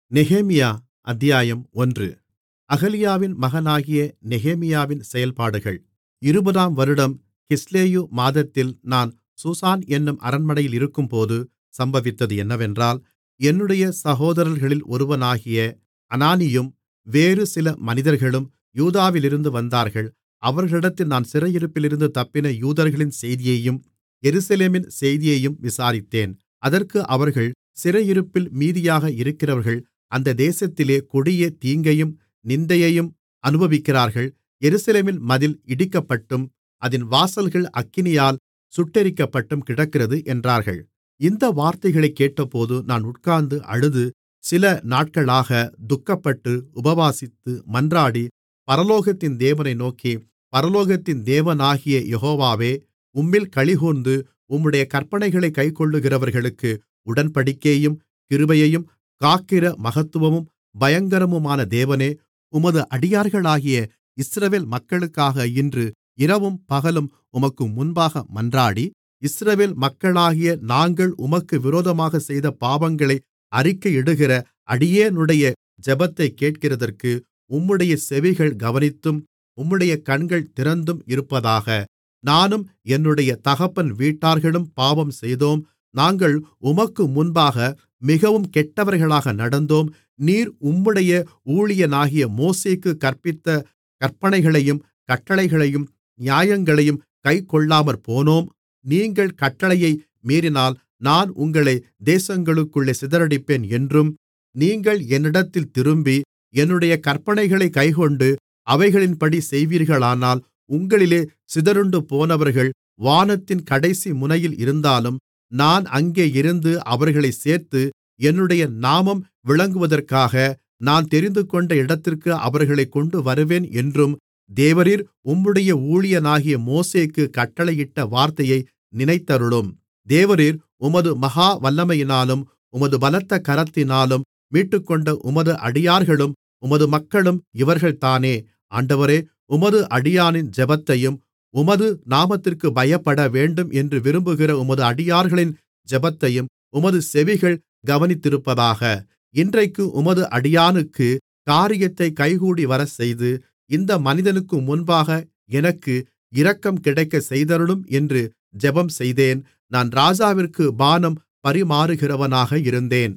நெகேமியா அத்தியாயம் ஒன்று அகலியாவின் மகனாகிய நெகேமியாவின் செயல்பாடுகள் இருபதாம் வருடம் கிஸ்லேயு மாதத்தில் நான் சூசான் என்னும் அரண்மனையில் இருக்கும்போது சம்பவித்தது என்னவென்றால் என்னுடைய சகோதரர்களில் ஒருவனாகிய அனானியும் வேறு சில மனிதர்களும் யூதாவிலிருந்து வந்தார்கள் அவர்களிடத்தில் நான் சிறையிருப்பிலிருந்து தப்பின யூதர்களின் செய்தியையும் எருசலேமின் செய்தியையும் விசாரித்தேன் அதற்கு அவர்கள் சிறையிருப்பில் மீதியாக இருக்கிறவர்கள் அந்த தேசத்திலே கொடிய தீங்கையும் நிந்தையையும் அனுபவிக்கிறார்கள் எருசலேமின் மதில் இடிக்கப்பட்டும் அதின் வாசல்கள் அக்கினியால் சுட்டெரிக்கப்பட்டும் கிடக்கிறது என்றார்கள் இந்த வார்த்தைகளைக் கேட்டபோது நான் உட்கார்ந்து அழுது சில நாட்களாக துக்கப்பட்டு உபவாசித்து மன்றாடி பரலோகத்தின் தேவனை நோக்கி பரலோகத்தின் தேவனாகிய யெகோவாவே உம்மில் களிகூர்ந்து உம்முடைய கற்பனைகளைக் கைக்கொள்ளுகிறவர்களுக்கு உடன்படிக்கையையும் கிருபையையும் காக்கிற மகத்துவமும் பயங்கரமுமான தேவனே உமது அடியார்களாகிய இஸ்ரவேல் மக்களுக்காக இன்று இரவும் பகலும் உமக்கு முன்பாக மன்றாடி இஸ்ரவேல் மக்களாகிய நாங்கள் உமக்கு விரோதமாகச் செய்த பாவங்களை அறிக்கையிடுகிற அடியேனுடைய ஜெபத்தைக் கேட்கிறதற்கு உம்முடைய செவிகள் கவனித்தும் உம்முடைய கண்கள் திறந்தும் இருப்பதாக நானும் என்னுடைய தகப்பன் வீட்டார்களும் பாவம் செய்தோம் நாங்கள் உமக்கு முன்பாக மிகவும் கெட்டவர்களாக நடந்தோம் நீர் உம்முடைய ஊழியனாகிய மோசேக்குக் கற்பித்த கற்பனைகளையும் கட்டளைகளையும் நியாயங்களையும் கைக்கொள்ளாமற்போனோம் நீங்கள் கட்டளையை மீறினால் நான் உங்களை தேசங்களுக்குள்ளே சிதறடிப்பேன் என்றும் நீங்கள் என்னிடத்தில் திரும்பி என்னுடைய கற்பனைகளைக் கைக்கொண்டு அவைகளின்படி செய்வீர்களானால் உங்களிலே சிதறுண்டு போனவர்கள் வானத்தின் கடைசி முனையில் இருந்தாலும் நான் அங்கே இருந்து அவர்களைச் சேர்த்து என்னுடைய நாமம் விளங்குவதற்காக நான் தெரிந்துகொண்ட இடத்திற்கு அவர்களைக் கொண்டுவருவேன் என்றும் தேவரீர் உம்முடைய ஊழியனாகிய மோசேக்குக் கட்டளையிட்ட வார்த்தையை நினைத்தருளும் தேவரீர் உமது மகா வல்லமையினாலும் உமது பலத்த கரத்தினாலும் மீட்டுக்கொண்ட உமது அடியார்களும் உமது மக்களும் இவர்கள்தானே ஆண்டவரே உமது அடியானின் ஜெபத்தையும் உமது நாமத்திற்கு பயப்படவேண்டும் என்று விரும்புகிற உமது அடியார்களின் ஜெபத்தையும் உமது செவிகள் கவனித்திருப்பதாக இன்றைக்கு உமது அடியானுக்கு காரியத்தைக் கைகூடிவரச்செய்து இந்த மனிதனுக்கு முன்பாக எனக்கு இரக்கம் கிடைக்கச் செய்தருளும் என்று ஜெபம் செய்தேன் நான் ராஜாவிற்கு பானம் பரிமாறுகிறவனாக இருந்தேன்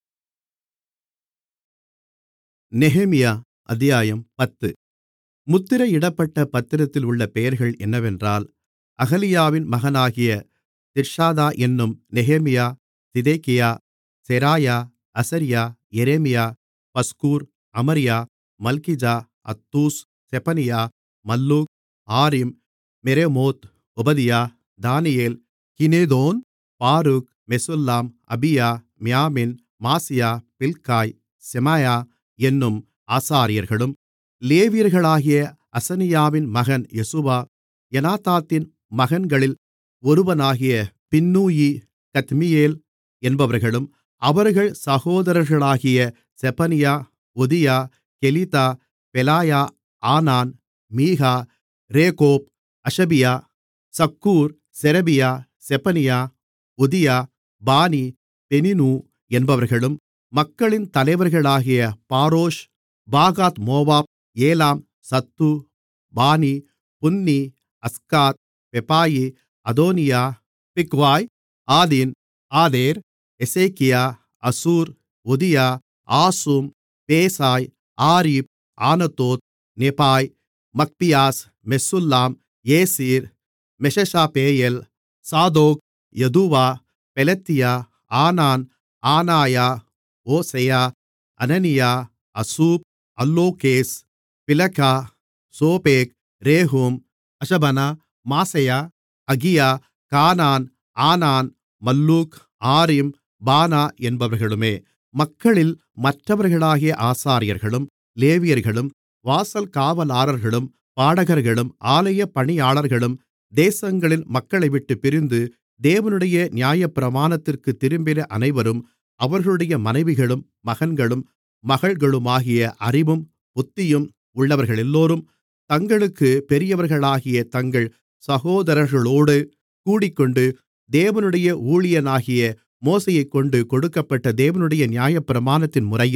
நெகேமியா அத்தியாயம் பத்து முத்திரையிடப்பட்ட பத்திரத்தில் உள்ள பெயர்கள் என்னவென்றால் அகலியாவின் மகனாகிய திர்ஷாதா என்னும் நெகேமியா சிதேக்கியா செராயா அசரியா எரேமியா பஸ்கூர் அமரியா மல்கிஜா அத்தூஸ் செபனியா மல்லூக் ஆரிம் மெரெமோத் ஒபதியா தானியேல் கினேதோன் பாருக் மெசுல்லாம் அபியா மியாமின் மாசியா பில்காய் செமாயா என்னும் ஆசாரியர்களும் லேவியர்களாகிய அசனியாவின் மகன் யெசுவா எனாதாத்தின் மகன்களில் ஒருவனாகிய பின்னூயி கத்மியேல் என்பவர்களும் அவர்கள் சகோதரர்களாகிய செபனியா ஒதியா கெலிதா பெலாயா ஆனான் மீகா ரேகோப் அஷபியா சக்கூர் செரபியா செபனியா ஒதியா பானி பெனினு என்பவர்களும் மக்களின் தலைவர்களாகிய பாரோஷ் பாகாத் Moab Elam Zattu Bani Bunni Azgad Bebai Adonijah Bigvai Adin Ater Hezekiah Azzur Hodiah Hashum Bezai Hariph Anathoth Nebai Magpiash Meshullam Hezir Meshezabeel Zadok Jaddua Pelatiah Hanan Anaiah ஓசெயா அனனியா அசூப் அல்லோகேஸ் பிலகா சோபேக் ரேகூம் அஷபனா மாசெயா அகியா கானான் ஆனான் மல்லூக் ஆரிம் பானா என்பவர்களுமே மக்களில் மற்றவர்களாகிய ஆசாரியர்களும் லேவியர்களும் வாசல் காவலாளர்களும் பாடகர்களும் ஆலய பணியாளர்களும் தேசங்களில் மக்களைவிட்டுப் பிரிந்து தேவனுடைய நியாயப்பிரமாணத்திற்குத் திரும்பின அனைவரும் அவர்களுடைய மனைவிகளும் மகன்களும் மகள்களுமாகிய அறிவும் புத்தியும் உள்ளவர்களெல்லோரும் தங்களுக்குப் பெரியவர்களாகிய தங்கள் சகோதரர்களோடு கூடிக்கொண்டு தேவனுடைய ஊழியனாகிய மோசேயைக்கொண்டு கொடுக்கப்பட்ட தேவனுடைய நியாயப்பிரமாணத்தின் முறையில்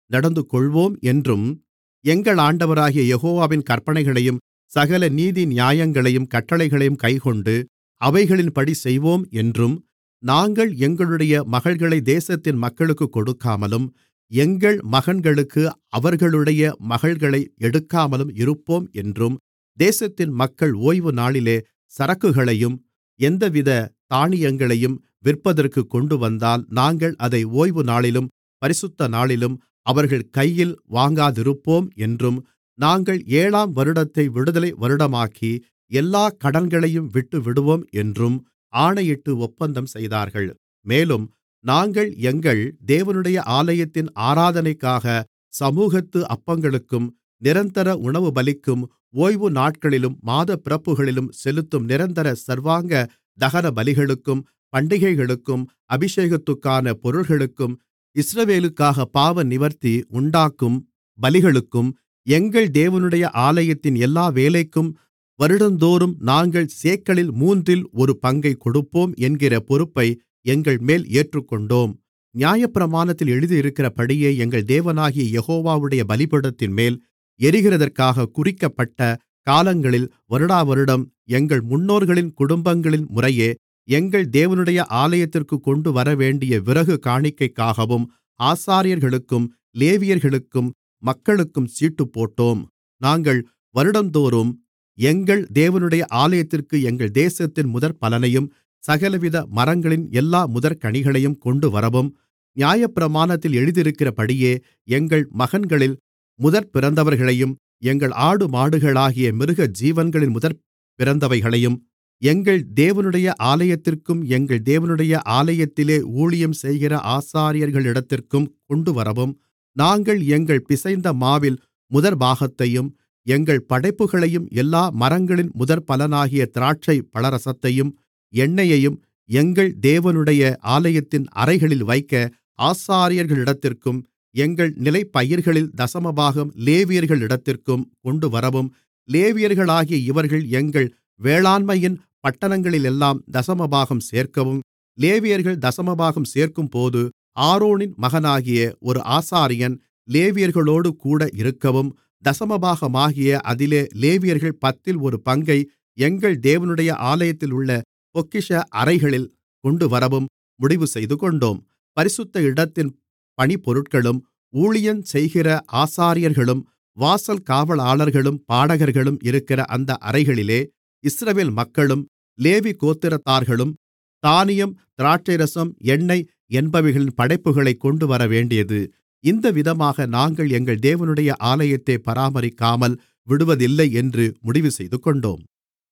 நடந்துகொள்வோம் என்றும் எங்கள் ஆண்டவராகிய யெகோவாவின் கற்பனைகளையும் சகல நீதி நியாயங்களையும் கட்டளைகளையும் கைக்கொண்டு அவைகளின்படி செய்வோம் என்றும் நாங்கள் எங்களுடைய மகள்களை தேசத்தின் மக்களுக்குக் கொடுக்காமலும் எங்கள் மகன்களுக்கு அவர்களுடைய மகள்களை எடுக்காமலும் இருப்போம் என்றும் தேசத்தின் மக்கள் ஓய்வுநாளிலே சரக்குகளையும் எந்தவித தானியங்களையும் விற்பதற்குக் கொண்டுவந்தால் நாங்கள் அதை ஓய்வுநாளிலும் பரிசுத்த நாளிலும் அவர்கள் கையில் வாங்காதிருப்போம் என்றும் நாங்கள் ஏழாம் வருடத்தை விடுதலை வருடமாக்கி எல்லாக் கடன்களையும் விட்டுவிடுவோம் என்றும் ஆணையிட்டு ஒப்பந்தம் செய்தார்கள் மேலும் நாங்கள் எங்கள் தேவனுடைய ஆலயத்தின் ஆராதனைக்காக சமூகத்து அப்பங்களுக்கும் நிரந்தர உணவுபலிக்கும் ஓய்வுநாட்களிலும் மாதப்பிறப்புகளிலும் செலுத்தும் நிரந்தர சர்வாங்க தகனபலிகளுக்கும் பண்டிகைகளுக்கும் அபிஷேகத்துக்கான பொருள்களுக்கும் இஸ்ரவேலுக்காக பாவநிவர்த்தி உண்டாக்கும் பலிகளுக்கும் எங்கள் தேவனுடைய ஆலயத்தின் எல்லா வேலைக்கும் வருடந்தோறும் நாங்கள் சேக்கலில் மூன்றில் ஒரு பங்கைக் கொடுப்போம் என்கிற பொறுப்பை எங்கள்மேல் ஏற்றுக்கொண்டோம் நியாயப்பிரமாணத்தில் எழுதியிருக்கிறபடியே எங்கள் தேவனாகிய யெகோவாவுடைய பலிபீடத்தின்மேல் எரிகிறதற்காக குறிக்கப்பட்ட காலங்களில் வருடாவருடம் எங்கள் முன்னோர்களின் குடும்பங்களின் முறையே எங்கள் தேவனுடைய ஆலயத்திற்குக் கொண்டுவரவேண்டிய விறகு காணிக்கைக்காகவும் ஆசாரியர்களுக்கும் லேவியர்களுக்கும் மக்களுக்கும் சீட்டுப்போட்டோம் நாங்கள் வருடந்தோறும் எங்கள் தேவனுடைய ஆலயத்திற்கு எங்கள் தேசத்தின் முதற்பலனையும் சகலவித மரங்களின் எல்லா முதற்கனிகளையும் கொண்டுவரவும் நியாயப்பிரமாணத்தில் எழுதியிருக்கிறபடியே எங்கள் மகன்களில் முதற்பிறந்தவர்களையும் எங்கள் ஆடுமாடுகளாகிய மிருக ஜீவன்களின் முதற்பிறந்தவைகளையும் எங்கள் தேவனுடைய ஆலயத்திற்கும் எங்கள் தேவனுடைய ஆலயத்திலே ஊழியம் செய்கிற ஆசாரியர்களிடத்திற்கும் கொண்டுவரவும் நாங்கள் எங்கள் பிசைந்த மாவில் முதற்பாகத்தையும் எங்கள் படைப்புகளையும் எல்லா மரங்களின் முதற்பலனாகிய திராட்சை பழரசத்தையும் எண்ணெயையும் எங்கள் தேவனுடைய ஆலயத்தின் அறைகளில் வைக்க ஆசாரியர்களிடத்திற்கும் எங்கள் நிலைப்பயிர்களில் தசமபாகம் லேவியர்களிடத்திற்கும் கொண்டுவரவும் லேவியர்களாகிய இவர்கள் எங்கள் வேளாண்மையின் பட்டணங்களிலெல்லாம் தசமபாகம் சேர்க்கவும் லேவியர்கள் தசமபாகம் சேர்க்கும்போது ஆரோனின் மகனாகிய ஒரு ஆசாரியன் லேவியர்களோடு கூட இருக்கவும் தசமபாகமாகிய அதிலே லேவியர்கள் பத்தில் ஒரு பங்கை எங்கள் தேவனுடைய ஆலயத்திலுள்ள பொக்கிஷ அறைகளில் கொண்டுவரவும் முடிவு செய்துகொண்டோம் பரிசுத்த இடத்தின் பணிப்பொருட்களும் ஊழியஞ்செய்கிற ஆசாரியர்களும் வாசல் காவலாளர்களும் பாடகர்களும் இருக்கிற அந்த அறைகளிலே இஸ்ரவேல் மக்களும் லேவி கோத்திரத்தார்களும் தானியம் திராட்சைரசம் எண்ணெய் என்பவைகளின் படைப்புகளைக் கொண்டுவரவேண்டியது இந்த விதமாக நாங்கள் எங்கள் தேவனுடைய ஆலயத்தை பராமரிக்காமல் விடுவதில்லை என்று முடிவு செய்துகொண்டோம்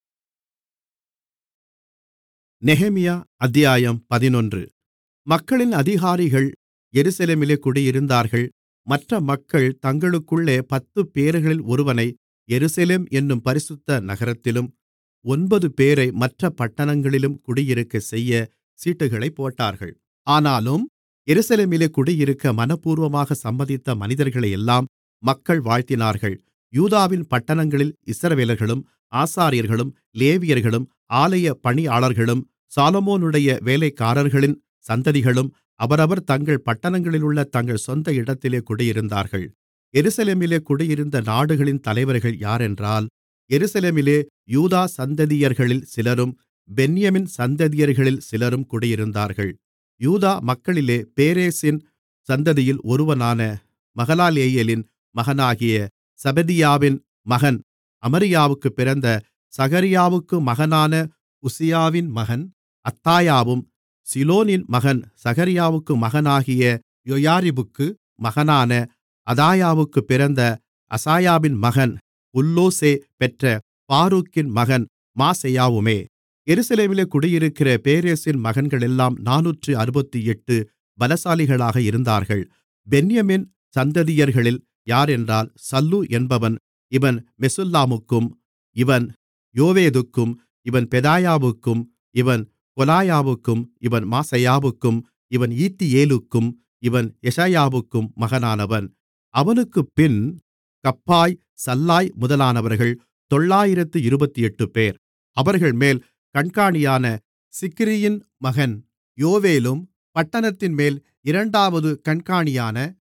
நெகேமியா அத்தியாயம் பதினொன்று மக்களின் அதிகாரிகள் எருசலேமிலே குடியிருந்தார்கள் மற்ற மக்கள் தங்களுக்குள்ளே பத்துப்பேர்களில் ஒருவனை எருசலேம் என்னும் பரிசுத்த நகரத்திலும் ஒன்பதுபேரை மற்ற பட்டணங்களிலும் குடியிருக்கச் செய்ய சீட்டுகளைப் போட்டார்கள் ஆனாலும் எருசலேமிலே குடியிருக்க மனப்பூர்வமாக சம்மதித்த மனிதர்களையெல்லாம் மக்கள் வாழ்த்தினார்கள் யூதாவின் பட்டணங்களில் இஸ்ரவேலர்களும் ஆசாரியர்களும் லேவியர்களும் ஆலய பணியாளர்களும் சாலொமோனுடைய வேலைக்காரர்களின் சந்ததிகளும் அவரவர் தங்கள் பட்டணங்களிலுள்ள தங்கள் சொந்த இடத்திலே குடியிருந்தார்கள் எருசலேமிலே குடியிருந்த நாடுகளின் தலைவர்கள் யாரென்றால் எருசலேமிலே யூதா சந்ததியர்களில் சிலரும் பென்யமின் சந்ததியர்களில் சிலரும் குடியிருந்தார்கள் யூதா மக்களிலே பேரேசின் சந்ததியில் ஒருவனான மகலாலெயேலின் மகனாகிய செபதியாவின் மகன் அமரியாவுக்குப் பிறந்த சகரியாவுக்கு மகனான உசியாவின் மகன் அத்தாயாவும் சிலோனின் மகன் சகரியாவுக்கு மகனாகிய யோயாரிபுக்கு மகனான அதாயாவுக்குப் பிறந்த அசாயாவின் மகன் உல்லோசே பெற்ற பாரூக்கின் மகன் மாசெயாவுமே எருசலேமிலே குடியிருக்கிற பேரேசின் மகன்களெல்லாம் நானூற்று அறுபத்தெட்டு பலசாலிகளாக இருந்தார்கள் பென்யமின் சந்ததியர்களில் யாரென்றால் சல்லு என்பவன் இவன் மெசுல்லாமுக்கும் இவன் யோவேதுக்கும் இவன் பெதாயாவுக்கும் இவன் கொலாயாவுக்கும் இவன் மாசெயாவுக்கும் இவன் ஈத்தியேலுக்கும் இவன் எஷாயாவுக்கும் மகனானவன் அவனுக்குப்பின் கப்பாய் சல்லாய் முதலானவர்கள் தொள்ளாயிரத்து இருபத்தெட்டுபேர் அவர்கள்மேல் கண்காணியான சிக்ரியின் மகன் யோவேலும் பட்டணத்தின்மேல் இரண்டாவது கண்காணியான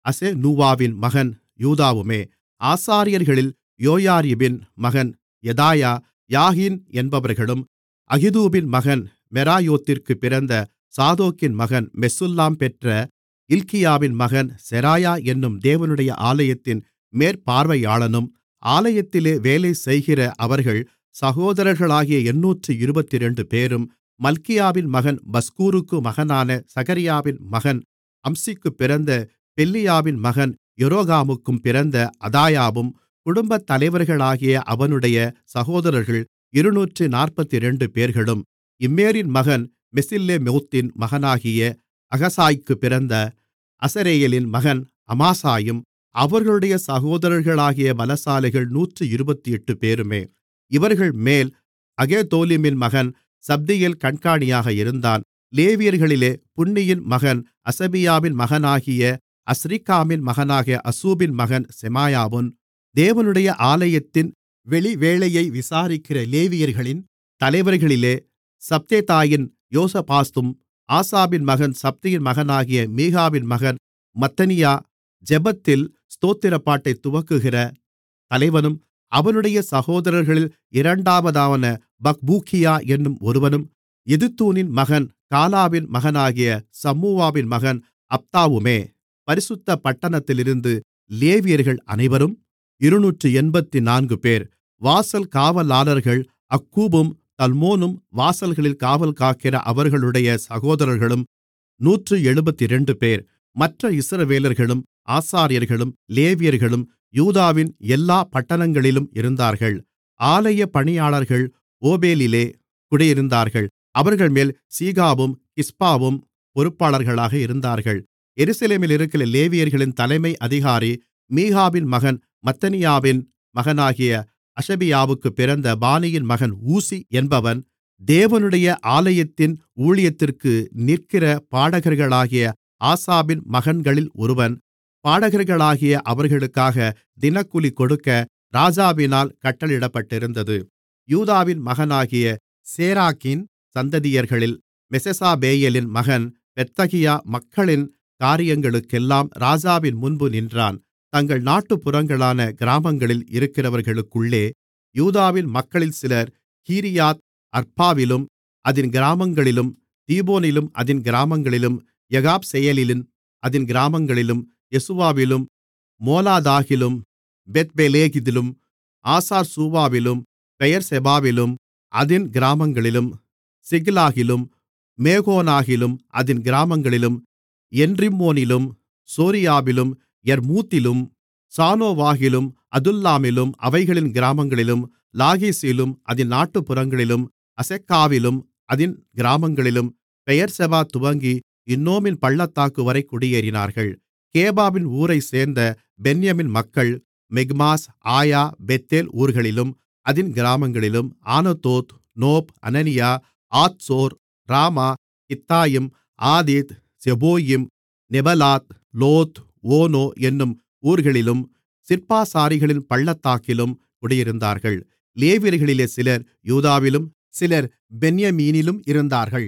அசெனூவாவின் மகன் யூதாவுமே ஆசாரியர்களில் யோயாரிபின் மகன் யெதாயா யாகின் என்பவர்களும் அகிதூபின் மகன் மெராயோத்திற்குப் பிறந்த சாதோக்கின் மகன் மெசுல்லாம் பெற்ற இல்க்கியாவின் மகன் செராயா என்னும் தேவனுடைய ஆலயத்தின் மேற்பார்வையாளனும் ஆலயத்திலே வேலை செய்கிற அவர்கள் சகோதரர்களாகிய எண்ணூற்று இருபத்திரண்டு பேரும் மல்கியாவின் மகன் பஸ்கூருக்கு மகனான சகரியாவின் மகன் அம்சிக்குப் பிறந்த பெல்லியாவின் மகன் எரோகாமுக்கும் பிறந்த அதாயாவும் குடும்பத் தலைவர்களாகிய அவனுடைய சகோதரர்கள் இருநூற்று நாற்பத்திரண்டு பேர்களும் இம்மேரின் மகன் மெசில்லேமோத்தின் மகனாகிய அகசாய்க்குப் பிறந்த அசரெயேலின் மகன் அமாசாயும் அவர்களுடைய சகோதரர்களாகிய பலசாலிகள் நூற்று இருபத்தெட்டு பேருமே இவர்கள்மேல் அகெதோலிமின் மகன் சப்தியேல் கண்காணியாக இருந்தான் லேவியர்களிலே புன்னியின் மகன் அசபியாவின் மகனாகிய அஸ்ரிக்காமின் மகனாகிய அசூபின் மகன் செமாயாவும் தேவனுடைய ஆலயத்தின் வெளிவேளையை விசாரிக்கிற லேவியர்களின் தலைவர்களிலே சப்தெதாயின் யோசபாத்தும் ஆசாபின் மகன் சப்தியின் மகனாகிய மீகாவின் மகன் மத்தனியா ஜெபத்தில் ஸ்தோத்திரப்பாட்டைத் துவக்குகிற தலைவனும் அவனுடைய சகோதரர்களில் இரண்டாவதான பக்பூக்கியா என்னும் ஒருவனும் எதுத்தூனின் மகன் காலாவின் மகனாகிய சம்முவாவின் மகன் அப்தாவுமே பரிசுத்த பட்டணத்திலிருந்து லேவியர்கள் அனைவரும் இருநூற்று எண்பத்துநான்கு பேர் வாசல் காவலாளர்கள் அக்கூபும் தல்மோனும் வாசல்களில் காவல்காக்கிற அவர்களுடைய சகோதரர்களும் நூற்று எழுபத்திரண்டு பேர் மற்ற இஸ்ரவேலர்களும் ஆசாரியர்களும் லேவியர்களும் யூதாவின் எல்லா பட்டணங்களிலும் இருந்தார்கள் ஆலய பணியாளர்கள் ஓபேலிலே குடியிருந்தார்கள் அவர்கள்மேல் சீகாவும் கிஸ்பாவும் பொறுப்பாளர்களாக இருந்தார்கள் எருசலேமில் இருக்கிற லேவியர்களின் தலைமை அதிகாரி மீகாவின் மகன் மத்தனியாவின் மகனாகிய அஷபியாவுக்குப் பிறந்த பானியின் மகன் ஊசி என்பவன் தேவனுடைய ஆலயத்தின் ஊழியத்திற்கு நிற்கிற பாடகர்களாகிய ஆசாபின் மகன்களில் ஒருவன் பாடகர்களாகிய அவர்களுக்காக தினக்கூலி கொடுக்க ராஜாவினால் கட்டளையிடப்பட்டிருந்தது யூதாவின் மகனாகிய சேராக்கின் சந்ததியர்களில் மெசெசாபேயேலின் மகன் பெத்தகியா மக்களின் காரியங்களுக்கெல்லாம் ராஜாவின் முன்பு நின்றான் தங்கள் நாட்டுப்புறங்களான கிராமங்களில் இருக்கிறவர்களுக்குள்ளே யூதாவின் மக்களில் சிலர் கீரியாத் அர்பாவிலும் அதின் கிராமங்களிலும் தீபோனிலும் அதின் கிராமங்களிலும் யகாப்செயேலிலும் அதின் கிராமங்களிலும் யெசுவாவிலும் மோலாதாகிலும் பெத்பெலேகிதிலும் ஆசார்சூவாவிலும் பெயர்செபாவிலும் அதின் கிராமங்களிலும் சிக்லாகிலும் மேகோனாகிலும் அதின் கிராமங்களிலும் என்ரிம்மோனிலும் சோரியாவிலும் யர்மூத்திலும் சானோவாகிலும் அதுல்லாமிலும் அவைகளின் கிராமங்களிலும் லாகீசிலும் அதின் நாட்டுப்புறங்களிலும் அசெக்காவிலும் அதின் கிராமங்களிலும் பெயர்செபா துவங்கி இன்னோமின் பள்ளத்தாக்குவரை குடியேறினார்கள் கேபாவின் ஊரைச் சேர்ந்த பென்யமீன் மக்கள் மிக்மாஸ் ஆயா பெத்தேல் ஊர்களிலும் அதின் கிராமங்களிலும் Anathoth Nob Ananiah Hazor Ramah Gittaim Hadid Zeboim Neballat Lod Ono என்னும் ஊர்களிலும் சிற்பாசாரிகளின் பள்ளத்தாக்கிலும் குடியிருந்தார்கள் லேவியர்களிலே சிலர் யூதாவிலும் சிலர் பென்யமீனிலும் இருந்தார்கள்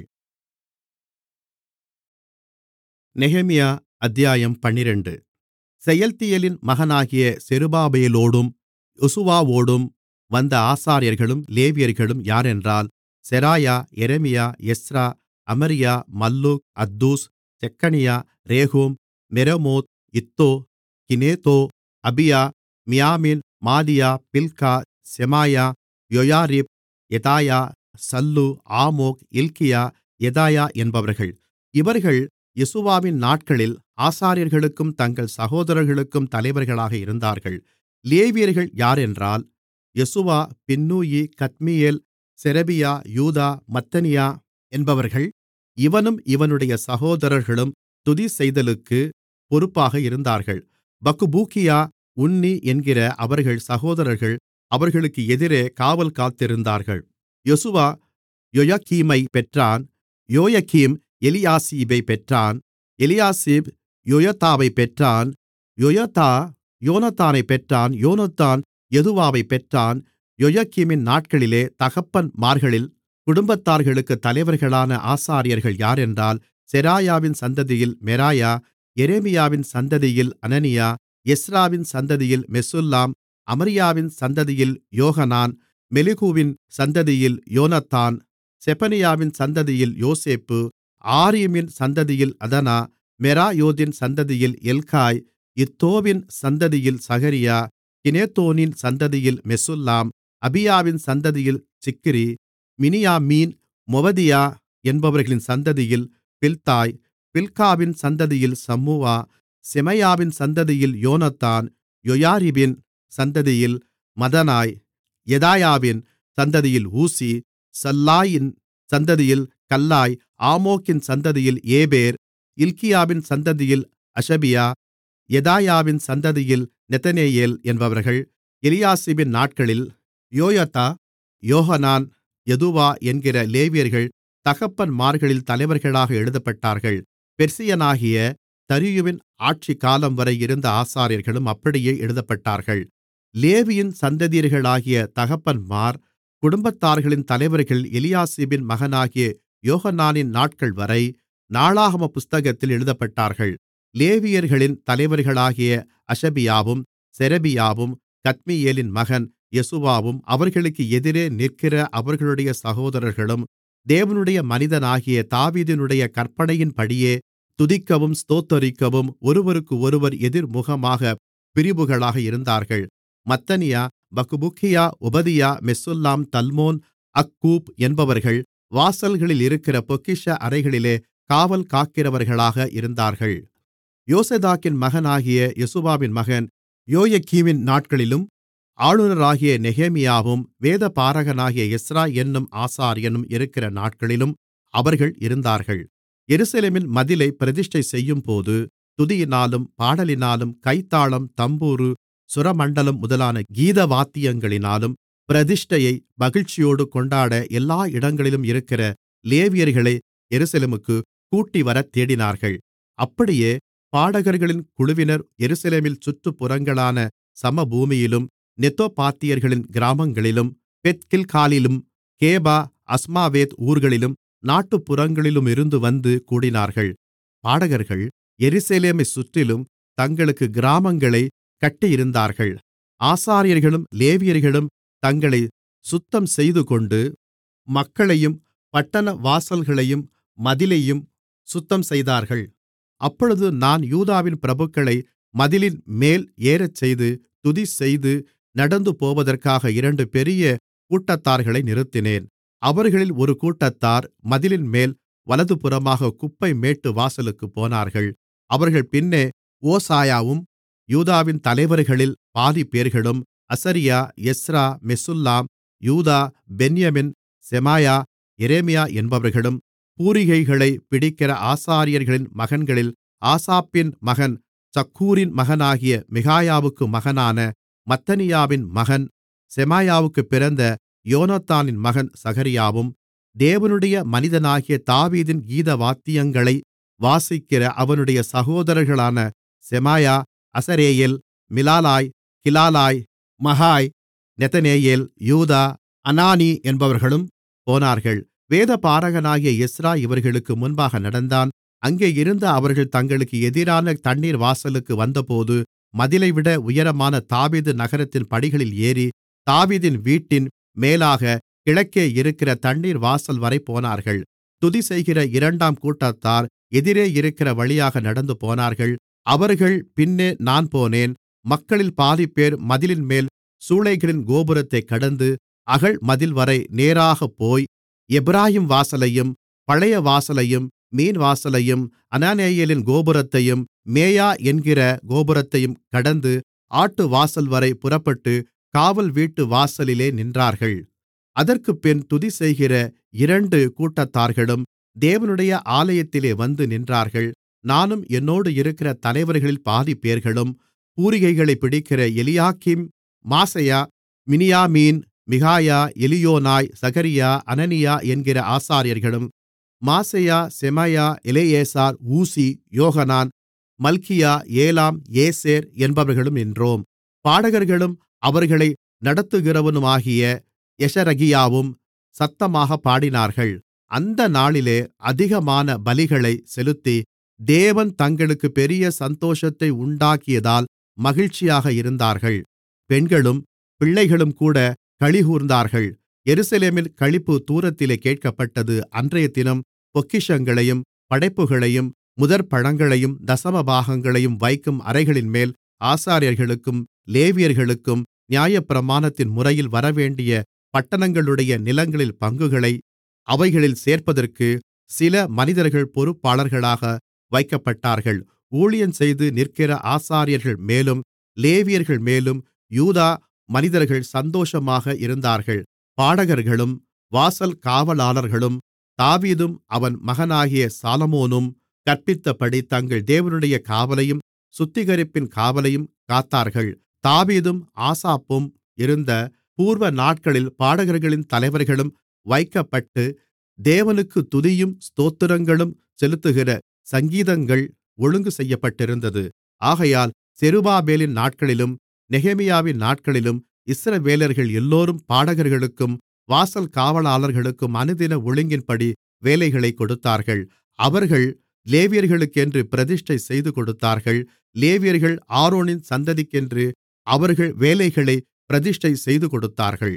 நெகேமியா அத்தியாயம் பன்னிரண்டு செயல்தியேலின் மகனாகிய செருபாபேலோடும் யோசுவாவோடும் வந்த ஆசாரியர்களும் லேவியர்களும் யாரென்றால் Seraiah Jeremiah Ezra Amariah Malluch Hattush Shecaniah Rehum Meremoth Iddo Ginnetho Abijah மியாமின் Maadiah Bilgah Shemaiah Joiarib Jedaiah Sallu Amok இல்க்கியா யெதாயா என்பவர்கள் இவர்கள் யெசுவாவின் நாட்களில் ஆசாரியர்களுக்கும் தங்கள் சகோதரர்களுக்கும் தலைவர்களாக இருந்தார்கள் லேவியர்கள் யாரென்றால் யெசுவா பின்னூயி கத்மியேல் செரெபியா யூதா மத்தனியா என்பவர்கள் இவனும் இவனுடைய சகோதரர்களும் துதி செய்தலுக்கு பொறுப்பாக இருந்தார்கள் பக்குபூக்கியா உன்னி என்கிற அவர்கள் சகோதரர்கள் அவர்களுக்கு எதிரே காவல் காத்திருந்தார்கள் யெசுவா யொயக்கீமை பெற்றான் யோயக்கீம் எலியாசிபைப் பெற்றான் எலியாசிப் யொயதாவைப் பெற்றான் யொயதா யோனத்தானைப் பெற்றான் யோனத்தான் யெதுவாவைப் பெற்றான் யொயக்கீமின் நாட்களிலே தகப்பன்மார்களில் குடும்பத்தார்களுக்குத் தலைவர்களான ஆசாரியர்கள் யாரென்றால் செராயாவின் சந்ததியில் மெராயா எரேமியாவின் சந்ததியில் அனனியா எஸ்றாவின் சந்ததியில் மெசுல்லாம் அமரியாவின் சந்ததியில் யோகனான் மெலிகுவின் சந்ததியில் யோனத்தான் செபனியாவின் சந்ததியில் யோசேப்பு ஆரீமின் சந்ததியில் அதனா மெராயோதின் சந்ததியில் எல்காய் இத்தோவின் சந்ததியில் சகரியா கினேத்தோனின் சந்ததியில் மெசுல்லாம் அபியாவின் சந்ததியில் சிக்ரி மினியாமீன் மொவதியா என்பவர்களின் சந்ததியில் பில்தாய் பில்காவின் சந்ததியில் சம்முவா செமாயாவின் சந்ததியில் யோனத்தான் யோயாரிபின் சந்ததியில் மதனாய் யெதாயாவின் சந்ததியில் ஊசி சல்லாயின் சந்ததியில் கல்லாய் ஆமோக்கின் சந்ததியில் ஏபேர் இல்க்கியாவின் சந்ததியில் அஷபியா யெதாயாவின் சந்ததியில் நெதனெயேல் என்பவர்கள் எலியாசிபின் நாட்களில் யோயதா யோகனான் யதுவா என்கிற லேவியர்கள் தகப்பன்மார்களில் தலைவர்களாக எழுதப்பட்டார்கள் பெர்சியனாகிய தரியுவின் ஆட்சிக்காலம்வரை இருந்த ஆசாரியர்களும் அப்படியே எழுதப்பட்டார்கள் லேவியின் சந்ததியர்களாகிய தகப்பன்மார் குடும்பத்தார்களின் தலைவர்கள் எலியாசிபின் மகனாகிய யோகனானின் நாட்கள்வரை நாளாகம புஸ்தகத்தில் எழுதப்பட்டார்கள் லேவியர்களின் தலைவர்களாகிய அஷபியாவும் செரெபியாவும் கத்மியேலின் மகன் யெசுவாவும் அவர்களுக்கு எதிரே நிற்கிற அவர்களுடைய சகோதரர்களும் தேவனுடைய மனிதனாகிய தாவீதினுடைய கற்பனையின்படியே துதிக்கவும் ஸ்தோத்தரிக்கவும் ஒருவருக்கொருவர் எதிர்முகமாக பிரிவுகளாக இருந்தார்கள் மத்தனியா பக்புக்கியா உபதியா மெசுல்லாம் தல்மோன் அக்கூப் என்பவர்கள் வாசல்களில் இருக்கிற பொக்கிஷ அறைகளிலே காவல் காக்கிறவர்களாக இருந்தார்கள் யோசதாக்கின் மகனாகிய யெசுவாவின் மகன் யோயக்கீமின் நாட்களிலும் ஆளுநராகிய நெகேமியாவும் வேதபாரகனாகிய எஸ்ரா என்னும் ஆசாரியனும் இருக்கிற நாட்களிலும் அவர்கள் இருந்தார்கள் எருசலேமின் மதிலை பிரதிஷ்டை செய்யும்போது துதியினாலும் பாடலினாலும் கைத்தாளம் தம்புரு சுரமண்டலம் முதலான கீதவாத்தியங்களினாலும் பிரதிஷ்டையை மகிழ்ச்சியோடு கொண்டாட எல்லா இடங்களிலும் இருக்கிற லேவியர்களை எருசலேமுக்கு கூட்டிவரத் தேடினார்கள் அப்படியே பாடகர்களின் குழுவினர் எருசலேமில் சுற்றுப்புறங்களான சமபூமியிலும் நெத்தோபாத்தியர்களின் கிராமங்களிலும் பெத்கில்காலிலும் கேபா அஸ்மாவேத் ஊர்களிலும் நாட்டுப்புறங்களிலுமிருந்து வந்து கூடினார்கள் பாடகர்கள் எருசலேமைச் சுற்றிலும் தங்களுக்கு கிராமங்களைக் கட்டியிருந்தார்கள் ஆசாரியர்களும் லேவியர்களும் தங்களைச் சுத்தம் செய்துகொண்டு மக்களையும் பட்டண வாசல்களையும் மதிலையும் சுத்தம் செய்தார்கள் அப்பொழுது நான் யூதாவின் பிரபுக்களை மதிலின் மேல் ஏறச்செய்து துதிசெய்து நடந்துபோவதற்காக இரண்டு பெரிய கூட்டத்தார்களை நிறுத்தினேன் அவர்களில் ஒரு கூட்டத்தார் மதிலின்மேல் வலதுபுறமாக குப்பைமேட்டு வாசலுக்குப் போனார்கள் அவர்கள் பின்னே ஓசாயாவும் யூதாவின் தலைவர்களில் பாதிப்பேர்களும் அசரியா எஸ்ரா மெசுல்லாம் யூதா பென்யமின் செமாயா எரேமியா என்பவர்களும் பூரிகைகளைப் பிடிக்கிற ஆசாரியர்களின் மகன்களில் ஆசாப்பின் மகன் சக்கூரின் மகனாகிய மிகாயாவுக்கு மகனான மத்தனியாவின் மகன் செமாயாவுக்குப் பிறந்த யோனத்தானின் மகன் சகரியாவும் தேவனுடைய மனிதனாகிய தாவீதின் கீதவாத்தியங்களை வாசிக்கிற அவனுடைய சகோதரர்களான செமாயா அசரேயேல் மிலாலாய் கிலாலாய் மகாய் நெதனெயேல் யூதா அனானி என்பவர்களும் போனார்கள் வேதபாரகனாகிய எஸ்ரா இவர்களுக்கு முன்பாக நடந்தான் அங்கே இருந்த அவர்கள் தங்களுக்கு எதிரான தண்ணீர் வாசலுக்கு வந்தபோது மதிலைவிட உயரமான தாவீது நகரத்தின் படிகளில் ஏறி தாவீதின் வீட்டின் மேலாக கிழக்கே இருக்கிற தண்ணீர் வாசல்வரை போனார்கள் துதிசெய்கிற இரண்டாம் கூட்டத்தார் எதிரே இருக்கிற வழியாக நடந்து போனார்கள் அவர்கள் பின்னே நான் போனேன் மக்களில் பாதிப்பேர் மதிலின்மேல் சூளைகளின் கோபுரத்தைக் கடந்து அகல் மதில்வரை நேராகப் போய் எப்பிராயீம் வாசலையும் பழைய வாசலையும் மீன்வாசலையும் அனானெயேலின் கோபுரத்தையும் மேயா என்கிற கோபுரத்தையும் கடந்து ஆட்டுவாசல்வரை புறப்பட்டு காவல் வீட்டு வாசலிலே நின்றார்கள் அதற்குப்பின் துதிசெய்கிற இரண்டு கூட்டத்தார்களும் தேவனுடைய ஆலயத்திலே வந்து நின்றார்கள் நானும் என்னோடு இருக்கிற தலைவர்களில் பாதிப்பேர்களும் பூரிகைகளைப் பிடிக்கிற எலியாக்கீம் மாசெயா மினியாமீன் மிகாயா எலியோனாய் சகரியா அனனியா என்கிற ஆசாரியர்களும் மாசெயா செமாயா எலெயேசார் ஊசி யோகனான் மல்கியா ஏலாம் ஏசேர் என்பவர்களும் நின்றோம் பாடகர்களும் அவர்களை நடத்துகிறவனுமாகிய யெஷரகியாவும் சத்தமாகப் பாடினார்கள் அந்த நாளிலே அதிகமான பலிகளைச் செலுத்தி தேவன் தங்களுக்குப் பெரிய சந்தோஷத்தை உண்டாக்கியதால் மகிழ்ச்சியாக இருந்தார்கள் பெண்களும் பிள்ளைகளும்கூட களிகூர்ந்தார்கள் எருசலேமில் களிப்பு தூரத்திலே கேட்கப்பட்டது அன்றையதினம் பொக்கிஷங்களையும் படைப்புகளையும் முதற்பழங்களையும் தசமபாகங்களையும் வைக்கும் அறைகளின்மேல் ஆசாரியர்களுக்கும் லேவியர்களுக்கும் நியாயப்பிரமாணத்தின் முறையில் வரவேண்டிய பட்டணங்களுடைய நிலங்களில் பங்குகளை அவைகளில் சேர்ப்பதற்கு சில மனிதர்கள் பொறுப்பாளர்களாக வைக்கப்பட்டார்கள் ஊழியஞ்செய்து நிற்கிற ஆசாரியர்கள் மேலும் லேவியர்கள் மேலும் யூதா மனிதர்கள் சந்தோஷமாக இருந்தார்கள் பாடகர்களும் வாசல் காவலாளர்களும் தாவீதும் அவன் மகனாகிய சாலொமோனும் கற்பித்தபடி தங்கள் தேவனுடைய காவலையும் சுத்திகரிப்பின் காவலையும் காத்தார்கள் தாவீதும் ஆசாப்பும் இருந்த பூர்வ நாட்களில் பாடகர்களின் தலைவர்களும் வைக்கப்பட்டு தேவனுக்கு துதியும் ஸ்தோத்திரங்களும் செலுத்துகிற சங்கீதங்கள் ஒழுங்கு செய்யப்பட்டிருந்தது ஆகையால் செருபாபேலின் நாட்களிலும் நெகேமியாவின் நாட்களிலும் இஸ்ரவேலர்கள் எல்லோரும் பாடகர்களுக்கும் வாசல் காவலாளர்களுக்கும் அனுதின ஒழுங்கின்படி வேலைகளைக் கொடுத்தார்கள் அவர்கள் லேவியர்களுக்கென்று பிரதிஷ்டை செய்து கொடுத்தார்கள் லேவியர்கள் ஆரோனின் சந்ததிக்கென்று அவர்கள் வேலைகளை பிரதிஷ்டை செய்து கொடுத்தார்கள்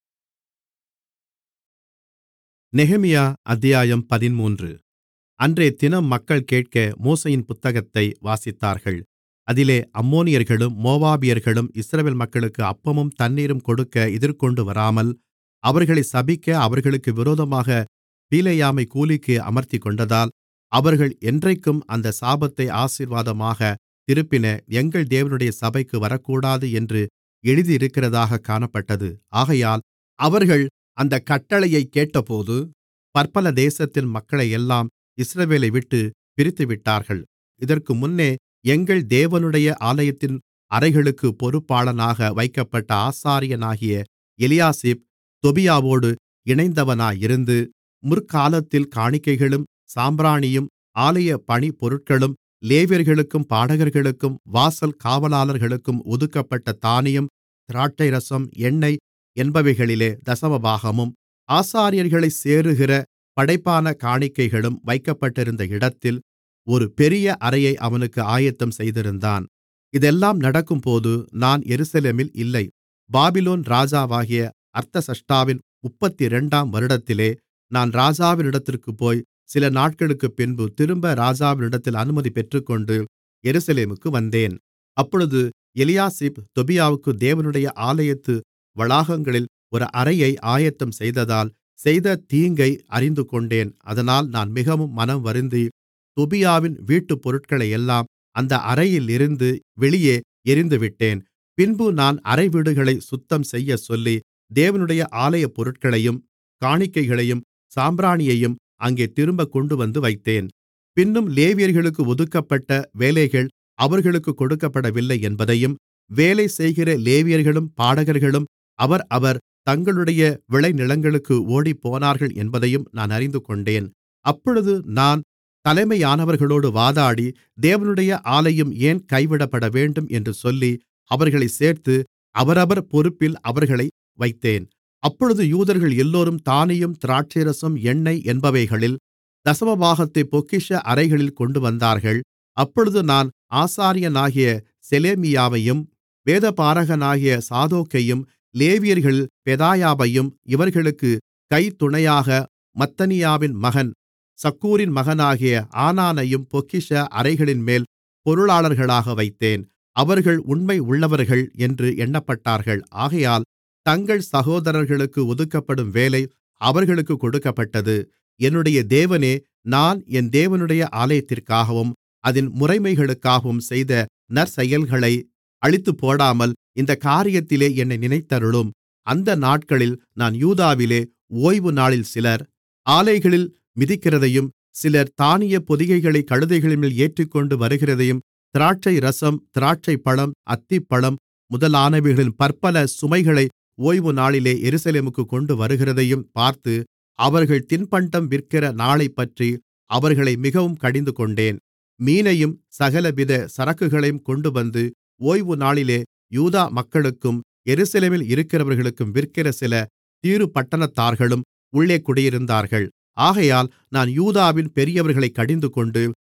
நெகேமியா அத்தியாயம் பதிமூன்று அன்றையதினம் மக்கள் கேட்க மோசேயின் புத்தகத்தை வாசித்தார்கள் அதிலே அம்மோனியர்களும் மோவாபியர்களும் இஸ்ரவேல் மக்களுக்கு அப்பமும் தண்ணீரும் கொடுக்க எதிர்கொண்டு வராமல் அவர்களைச் சபிக்க அவர்களுக்கு விரோதமாக பீலேயாமைக் கூலிக்கு அமர்த்திக்கொண்டதால் அவர்கள் என்றைக்கும் அந்த சாபத்தை ஆசீர்வாதமாகத் திருப்பின எங்கள் தேவனுடைய சபைக்கு வரக்கூடாது என்று எழுதியிருக்கிறதாகக் காணப்பட்டது ஆகையால் அவர்கள் அந்தக் கட்டளையைக் கேட்டபோது பற்பல தேசத்தின் மக்களையெல்லாம் இஸ்ரவேலைவிட்டுப் பிரித்துவிட்டார்கள் இதற்கு முன்னே எங்கள் தேவனுடைய ஆலயத்தின் அறைகளுக்குப் பொறுப்பாளனாக வைக்கப்பட்ட ஆசாரியனாகிய எலியாசிப் தொபியாவோடு இணைந்தவனாயிருந்து முற்காலத்தில் காணிக்கைகளும் சாம்பிராணியும் ஆலயப் பணிப்பொருட்களும் லேவியர்களுக்கும் பாடகர்களுக்கும் வாசல் காவலாளர்களுக்கும் ஒதுக்கப்பட்ட தானியம் திராட்சைரசம் எண்ணெய் என்பவைகளிலே தசமபாகமும் ஆசாரியர்களைச் சேருகிற படைப்பான காணிக்கைகளும் வைக்கப்பட்டிருந்த இடத்தில் ஒரு பெரிய அறையை அவனுக்கு ஆயத்தம் செய்திருந்தான் இதெல்லாம் நடக்கும்போது நான் எருசலேமில் இல்லை பாபிலோன் ராஜாவாகிய அர்தசஷ்டாவின் முப்பத்திரண்டாம் வருடத்திலே நான் ராஜாவினிடத்திற்குப் போய் சில நாட்களுக்குப் பின்பு திரும்ப ராஜாவினிடத்தில் அனுமதி பெற்றுக்கொண்டு எருசலேமுக்கு வந்தேன் அப்பொழுது எலியாசிப் தொபியாவுக்கு தேவனுடைய ஆலயத்து வளாகங்களில் ஒரு அறையை ஆயத்தம் செய்ததால் செய்த தீங்கை அறிந்துகொண்டேன் அதனால் நான் மிகவும் மனம் வருந்தி தொபியாவின் வீட்டுப் பொருட்களையெல்லாம் அந்த அறையிலிருந்து வெளியே எறிந்துவிட்டேன் பின்பு நான் அறைவீடுகளைச் சுத்தம் செய்யச்சொல்லி தேவனுடைய ஆலயப் பொருட்களையும் காணிக்கைகளையும் சாம்பிராணியையும் அங்கே திரும்பக் கொண்டுவந்து வைத்தேன் பின்னும் லேவியர்களுக்கு ஒதுக்கப்பட்ட வேலைகள் அவர்களுக்குக் கொடுக்கப்படவில்லை என்பதையும் வேலை செய்கிற லேவியர்களும் பாடகர்களும் அவரவர் தங்களுடைய விளைநிலங்களுக்கு ஓடிப்போனார்கள் என்பதையும் நான் அறிந்துகொண்டேன் அப்பொழுது நான் தலைமையானவர்களோடு வாதாடி தேவனுடைய ஆலயம் ஏன் கைவிடப்படவேண்டும் என்று சொல்லி அவர்களைச் சேர்த்து அவரவர் பொறுப்பில் அவர்களை வைத்தேன் அப்பொழுது யூதர்கள் எல்லோரும் தானியம் திராட்சைரசம் எண்ணெய் என்பவைகளில் தசமபாகத்தைப் பொக்கிஷ அறைகளில் கொண்டுவந்தார்கள் அப்பொழுது நான் ஆசாரியனாகிய செலேமியாவையும் வேதபாரகனாகிய சாதோக்கையும் லேவியர்களில் பெதாயாவையும் இவர்களுக்குக் கைத்துணையாக மத்தனியாவின் மகன் சக்கூரின் மகனாகிய ஆனானையும் பொக்கிஷ அறைகளின்மேல் பொருளாளர்களாக வைத்தேன் அவர்கள் உண்மை உள்ளவர்கள் என்று எண்ணப்பட்டார்கள் ஆகையால் தங்கள் சகோதரர்களுக்கு ஒதுக்கப்படும் வேலை அவர்களுக்குக் கொடுக்கப்பட்டது என்னுடைய தேவனே நான் என் தேவனுடைய ஆலயத்திற்காகவும் அதின் முறைமைகளுக்காகவும் செய்த நற்செயல்களை அழித்துப்போடாமல் இந்தக் காரியத்திலே என்னை நினைத்தருளும் அந்த நாட்களில் நான் யூதாவிலே ஓய்வுநாளில் சிலர் ஆலைகளில் மிதிக்கிறதையும் சிலர் தானியப் பொதிகைகளைக் கழுதைகளின்மேல் ஏற்றிக்கொண்டு வருகிறதையும் திராட்சைரசம் திராட்சைப்பழம் அத்திப்பழம் முதலானவைகளின் பற்பல சுமைகளை ஓய்வுநாளிலே எருசலேமுக்குக் கொண்டு வருகிறதையும் பார்த்து அவர்கள் தின்பண்டம் விற்கிற நாளைப்பற்றி அவர்களை மிகவும் கடிந்துகொண்டேன் மீனையும் சகலவித சரக்குகளையும் கொண்டுவந்து ஓய்வுநாளிலே யூதா மக்களுக்கும் எருசலேமில் இருக்கிறவர்களுக்கும் விற்கிற சில தீரு பட்டணத்தார்களும் உள்ளே குடியிருந்தார்கள் ஆகையால் நான் யூதாவின் பெரியவர்களைக் கடிந்துகொண்டு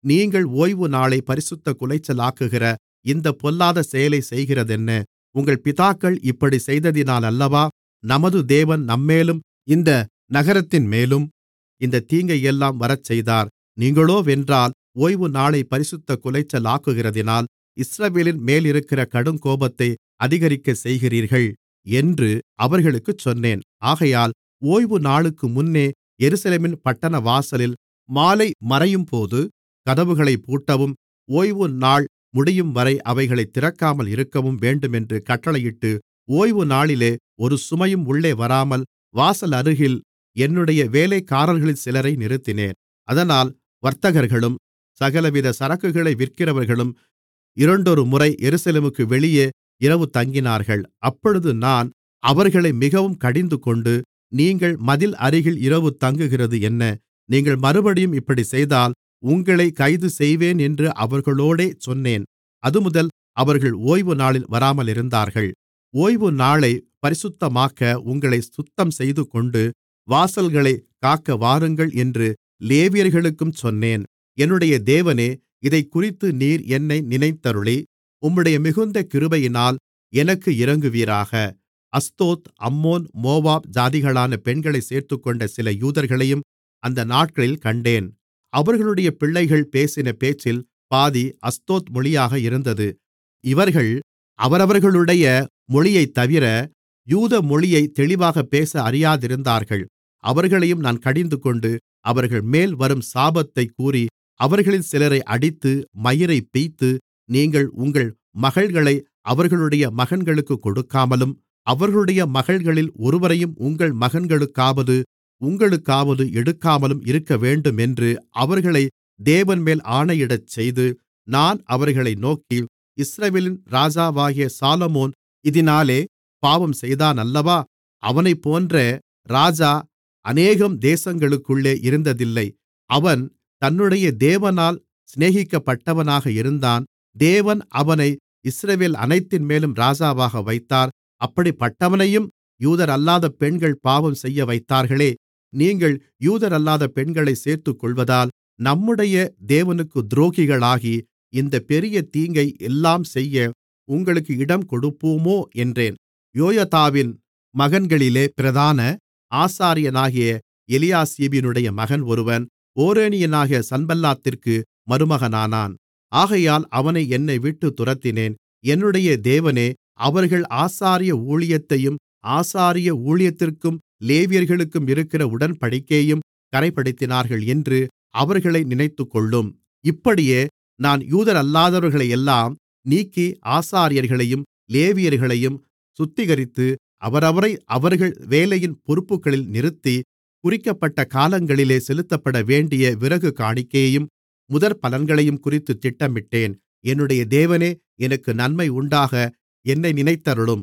நீங்கள் ஓய்வுநாளைப் பரிசுத்தக் குலைச்சலாக்குகிற இந்தப் பொல்லாத செயலைச் செய்கிறதென்ன உங்கள் பிதாக்கள் இப்படிச் செய்ததினாலல்லவா நமது தேவன் நம்மேலும் இந்த நகரத்தின்மேலும் இந்தத் தீங்கையெல்லாம் வரச்செய்தார் நீங்களோவென்றால் ஓய்வுநாளைப் பரிசுத்தக் குலைச்சலாக்குகிறதினால் இஸ்ரவேலின் மேலிருக்கிற கடுங்கோபத்தை அதிகரிக்கச் செய்கிறீர்கள் என்று அவர்களுக்குச் சொன்னேன் ஆகையால் ஓய்வுநாளுக்கு முன்னே எருசலேமின் பட்டணவாசலில் மாலை மறையும்போது கதவுகளைப் பூட்டவும் ஓய்வுநாள் முடியும்வரை அவைகளைத் திறக்காமல் இருக்கவும் வேண்டுமென்று கட்டளையிட்டு ஓய்வுநாளிலே ஒரு சுமையும் உள்ளே வராமல் வாசலருகில் என்னுடைய வேலைக்காரர்களில் சிலரை நிறுத்தினேன் அதனால் வர்த்தகர்களும் சகலவித சரக்குகளை விற்கிறவர்களும் இரண்டொருமுறை எருசலேமுக்கு வெளியே இரவு தங்கினார்கள் அப்பொழுது நான் அவர்களை மிகவும் கடிந்துகொண்டு நீங்கள் மதில் அருகில் இரவு தங்குகிறது என்ன நீங்கள் மறுபடியும் இப்படிச் செய்தால் உங்களைக் கைதுசெய்வேன் என்று அவர்களோடே சொன்னேன் அதுமுதல் அவர்கள் ஓய்வுநாளில் வராமலிருந்தார்கள் ஓய்வுநாளைப் பரிசுத்தமாக்க உங்களைச் சுத்தம் செய்துகொண்டு வாசல்களைக் காக்க வாருங்கள் என்று லேவியர்களுக்கும் சொன்னேன் என்னுடைய தேவனே இதைக்குறித்து நீர் என்னை நினைத்தருளி உம்முடைய மிகுந்த கிருபையினால் எனக்கு இரங்குவீராக அஸ்தோத் அம்மோன் மோவாப் ஜாதிகளான பெண்களைச் சேர்த்துக்கொண்ட சில யூதர்களையும் அந்த நாட்களில் கண்டேன் அவர்களுடைய பிள்ளைகள் பேசின பேச்சில் பாதி அஸ்தோத் மொழியாக இருந்தது இவர்கள் அவரவர்களுடைய மொழியைத்தவிர யூத மொழியைத் தெளிவாகப் பேச அறியாதிருந்தார்கள் அவர்களையும் நான் கடிந்துகொண்டு அவர்கள்மேல் வரும் சாபத்தைக் கூறி அவர்களில் சிலரை அடித்து மயிரைப் பிய்த்து நீங்கள் உங்கள் மகள்களை அவர்களுடைய மகன்களுக்குக் கொடுக்காமலும் அவர்களுடைய மகள்களில் ஒருவரையும் உங்கள் மகன்களுக்காவது உங்களுக்காவது எடுக்காமலும் இருக்கவேண்டுமென்று அவர்களை தேவன்மேல் ஆணையிடச்செய்து நான் அவர்களை நோக்கி இஸ்ரவேலின் ராஜாவாகிய சாலொமோன் இதினாலே பாவம் செய்தானல்லவா அவனைப்போன்ற ராஜா அநேகம் தேசங்களுக்குள்ளே இருந்ததில்லை அவன் தன்னுடைய தேவனால் சிநேகிக்கப்பட்டவனாக இருந்தான் தேவன் அவனை இஸ்ரவேல் அனைத்தின்மேலும் ராஜாவாக வைத்தார் அப்படிப்பட்டவனையும் யூதரல்லாத பெண்கள் பாவம் செய்யவைத்தார்களே நீங்கள் யூதரல்லாத பெண்களைச் சேர்த்துக்கொள்வதால் நம்முடைய தேவனுக்கு துரோகிகளாகி இந்தப் பெரிய தீங்கை எல்லாம் செய்ய உங்களுக்கு இடம் கொடுப்போமோ என்றேன் யோயதாவின் மகன்களிலே பிரதான ஆசாரியனாகிய எலியாசிபினுடைய மகன் ஒருவன் ஓரோனியனாகிய சன்பல்லாத்திற்கு மருமகனானான் ஆகையால் அவனை என்னைவிட்டுத் துரத்தினேன் என்னுடைய தேவனே அவர்கள் ஆசாரிய ஊழியத்தையும் ஆசாரிய ஊழியத்திற்கும் லேவியர்களுக்கும் இருக்கிற உடன்படிக்கையையும் கறைப்படுத்தினார்கள் என்று அவர்களை நினைத்துக்கொள்ளும் இப்படியே நான் யூதரல்லாதவர்களையெல்லாம் நீக்கி ஆசாரியர்களையும் லேவியர்களையும் சுத்திகரித்து அவரவரை அவர்கள் வேலையின் பொறுப்புகளில் நிறுத்தி குறிக்கப்பட்ட காலங்களிலே செலுத்தப்படவேண்டிய விறகு காணிக்கையையும் முதற்பலன்களையும் குறித்துத் திட்டமிட்டேன் என்னுடைய தேவனே எனக்கு நன்மை உண்டாக என்னை நினைத்தருளும்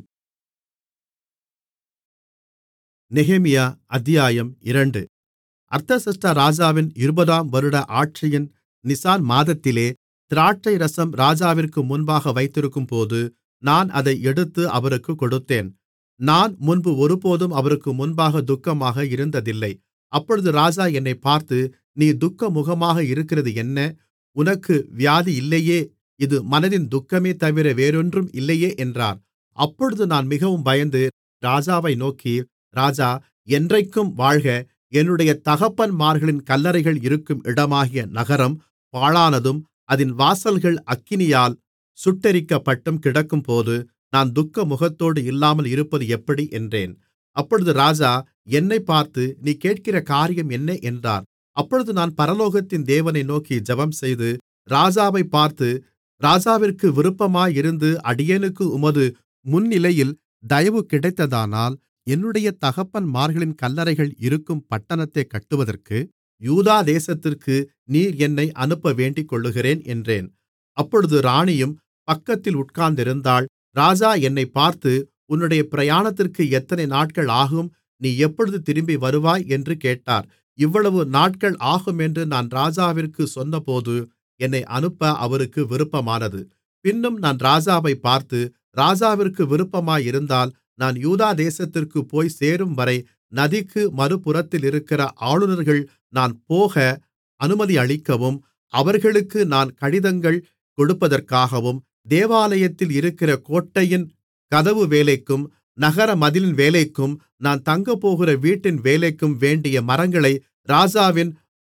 நெகேமியா அத்தியாயம் இரண்டு அர்தசஷ்டா ராஜாவின் இருபதாம் வருட ஆட்சியின் நிசான் மாதத்திலே திராட்சைரசம் ராஜாவிற்கு முன்பாக வைத்திருக்கும்போது நான் அதை எடுத்து அவருக்குக் கொடுத்தேன் நான் முன்பு ஒருபோதும் அவருக்கு முன்பாக துக்கமாக இருந்ததில்லை அப்பொழுது ராஜா என்னைப் பார்த்து நீ துக்கமுகமாக இருக்கிறது என்ன உனக்கு வியாதி இல்லையே இது மனதின் துக்கமே தவிர வேறொன்றும் இல்லையே என்றார் அப்பொழுது நான் மிகவும் பயந்து ராஜாவை நோக்கி ராஜா என்றைக்கும் வாழ்க என்னுடைய தகப்பன்மார்களின் கல்லறைகள் இருக்கும் இடமாகிய நகரம் பாழானதும் அதின் வாசல்கள் அக்கினியால் சுட்டெரிக்கப்பட்டும் கிடக்கும்போது நான் துக்கமுகத்தோடு இல்லாமல் இருப்பது எப்படி என்றேன் அப்பொழுது ராஜா என்னைப் பார்த்து நீ கேட்கிற காரியம் என்ன என்றார் அப்பொழுது நான் பரலோகத்தின் தேவனை நோக்கி ஜெபம்செய்து ராஜாவைப் பார்த்து ராஜாவிற்கு விருப்பமாயிருந்து அடியேனுக்கு உமது முன்னிலையில் தயவு கிடைத்ததானால் என்னுடைய தகப்பன்மார்களின் கல்லறைகள் இருக்கும் பட்டணத்தைக் கட்டுவதற்கு யூதா தேசத்திற்கு நீர் என்னை அனுப்ப வேண்டிக்கொள்ளுகிறேன் என்றேன் அப்பொழுது ராணியும் பக்கத்தில் உட்கார்ந்திருந்தாள் ராஜா என்னைப் பார்த்து உன்னுடைய பிரயாணத்திற்கு எத்தனை நாட்கள் ஆகும் நீ எப்பொழுது திரும்பி வருவாய் என்று கேட்டார் இவ்வளவு நாட்கள் ஆகுமென்று நான் ராஜாவிற்குச் சொன்னபோது என்னை அனுப்ப அவருக்கு விருப்பமானது பின்னும் நான் ராஜாவைப் பார்த்து ராஜாவிற்கு விருப்பமாயிருந்தால் நான் யூதா தேசத்திற்குப் போய் சேரும்வரை நதிக்கு மறுபுறத்தில் இருக்கிற ஆளுனர்கள் நான் போக அனுமதி அளிக்கவும் அவர்களுக்கு நான் கடிதங்கள் கொடுப்பதற்காகவும் தேவாலயத்தில் இருக்கிற கோட்டையின் கதவு வேலைக்கும் நகர மதிலின் வேலைக்கும் நான் தங்கப்போகிற வீட்டின் வேலைக்கும் வேண்டிய மரங்களை ராஜாவின்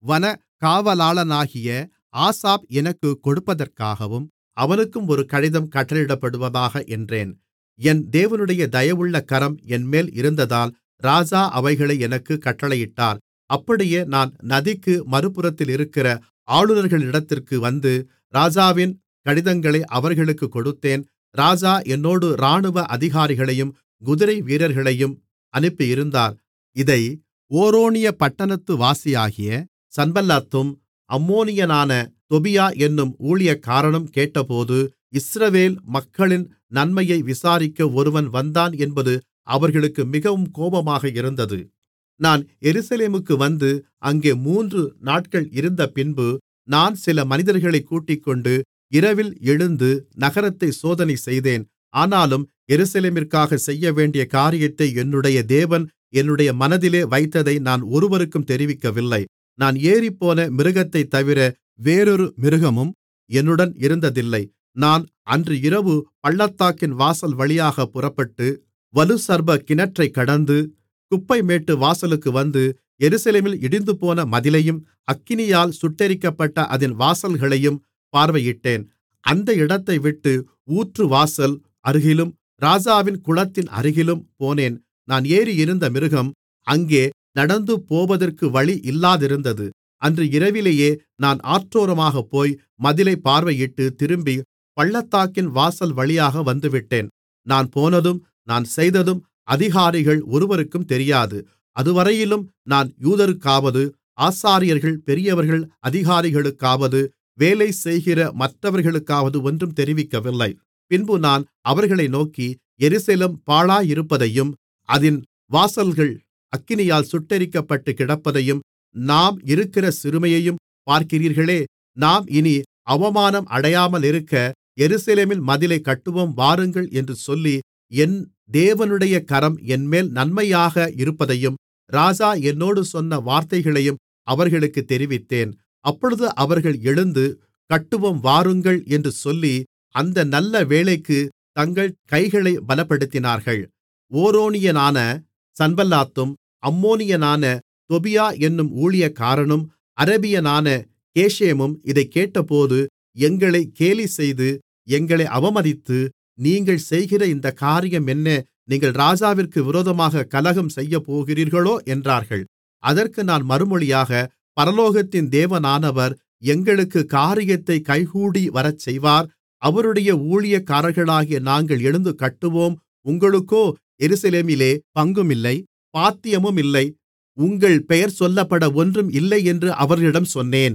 வனக்காவலாளனாகிய ஆசாப் எனக்குக் கொடுப்பதற்காகவும் அவனுக்கும் ஒரு கடிதம் கட்டளையிடப்படுவதாக என்றேன் என் தேவனுடைய தயவுள்ள கரம் என்மேல் இருந்ததால் ராஜா அவைகளை எனக்குக் கட்டளையிட்டார் அப்படியே நான் நதிக்கு மறுபுறத்தில் இருக்கிற ஆளுநர்களிடத்திற்கு வந்து ராஜாவின் கடிதங்களை அவர்களுக்குக் கொடுத்தேன் ராஜா என்னோடு இராணுவ அதிகாரிகளையும் குதிரை வீரர்களையும் அனுப்பியிருந்தார் இதை ஓரோனிய பட்டணத்து வாசியாகிய சன்பல்லாத்தும் அம்மோனியனான தொபியா என்னும் ஊழியக்காரனும் கேட்டபோது இஸ்ரவேல் மக்களின் நன்மையை விசாரிக்க ஒருவன் வந்தான் என்பது அவர்களுக்கு மிகவும் கோபமாக இருந்தது நான் எருசலேமுக்கு வந்து அங்கே மூன்று நாட்கள் இருந்தபின்பு நான் சில மனிதர்களைக் கூட்டிக்கொண்டு இரவில் எழுந்து நகரத்தை சோதனை செய்தேன் ஆனாலும் எருசலேமிற்காக செய்யவேண்டிய காரியத்தை என்னுடைய தேவன் என்னுடைய மனதிலே வைத்ததை நான் ஒருவருக்கும் தெரிவிக்கவில்லை நான் ஏறிப்போன மிருகத்தைத் தவிர வேறொரு மிருகமும் என்னுடன் இருந்ததில்லை நான் அன்று இரவு பள்ளத்தாக்கின் வாசல் வழியாக புறப்பட்டு வலுசர்ப்ப கிணற்றைக் கடந்து குப்பைமேட்டு வாசலுக்கு வந்து எருசலேமில் இடிந்துபோன மதிலையும் அக்கினியால் சுட்டெரிக்கப்பட்ட அதின் வாசல்களையும் பார்வையிட்டேன் அந்த இடத்தைவிட்டு ஊற்றுவாசல் அருகிலும் ராஜாவின் குளத்தின் அருகிலும் போனேன் நான் ஏறியிருந்த மிருகம் அங்கே நடந்து போவதற்கு வழி இல்லாதிருந்தது அன்று இரவிலேயே நான் ஆற்றோரமாகப் போய் மதிலைப் பார்வையிட்டு திரும்பி பள்ளத்தாக்கின் வாசல் வழியாக வந்துவிட்டேன் நான் போனதும் நான் செய்ததும் அதிகாரிகள் ஒருவருக்கும் தெரியாது அதுவரையிலும் நான் யூதருக்காவது ஆசாரியர்கள் பெரியவர்கள் அதிகாரிகளுக்காவது வேலை செய்கிற மற்றவர்களுக்காவது ஒன்றும் தெரிவிக்கவில்லை பின்பு நான் அவர்களை நோக்கி எருசலேம் பாழாயிருப்பதையும் அதின் வாசல்கள் அக்கினியால் சுட்டெரிக்கப்பட்டு கிடப்பதையும் நாம் இருக்கிற சிறுமையையும் பார்க்கிறீர்களே நாம் இனி அவமானம் அடையாமலிருக்க எருசலேமின் மதிலைக் கட்டுவோம் வாருங்கள் என்று சொல்லி என் தேவனுடைய கரம் என்மேல் நன்மையாக இருப்பதையும் ராஜா என்னோடு சொன்ன வார்த்தைகளையும் அவர்களுக்குத் தெரிவித்தேன் அப்பொழுது அவர்கள் எழுந்து கட்டுவோம் வாருங்கள் என்று சொல்லி அந்த நல்ல வேலைக்கு தங்கள் கைகளை பலப்படுத்தினார்கள் ஓரோனியனான சன்பல்லாத்தும் அம்மோனியனான தொபியா என்னும் ஊழியக்காரனும் அரபியனான கேஷேமும் இதைக் கேட்டபோது எங்களை கேலிசெய்து எங்களை அவமதித்து நீங்கள் செய்கிற இந்த காரியம் என்ன நீங்கள் ராஜாவிற்கு விரோதமாக கலகம் செய்யப்போகிறீர்களோ என்றார்கள் அதற்கு நான் மறுமொழியாக பரலோகத்தின் தேவனானவர் எங்களுக்கு காரியத்தை கைகூடி வரச்செய்வார் அவருடைய ஊழியக்காரர்களாகிய நாங்கள் எழுந்து கட்டுவோம் உங்களுக்கோ எருசலேமிலே பங்குமில்லை பாத்தியமும் இல்லை உங்கள் பெயர் சொல்லப்பட ஒன்றும் இல்லை என்று அவர்களிடம் சொன்னேன்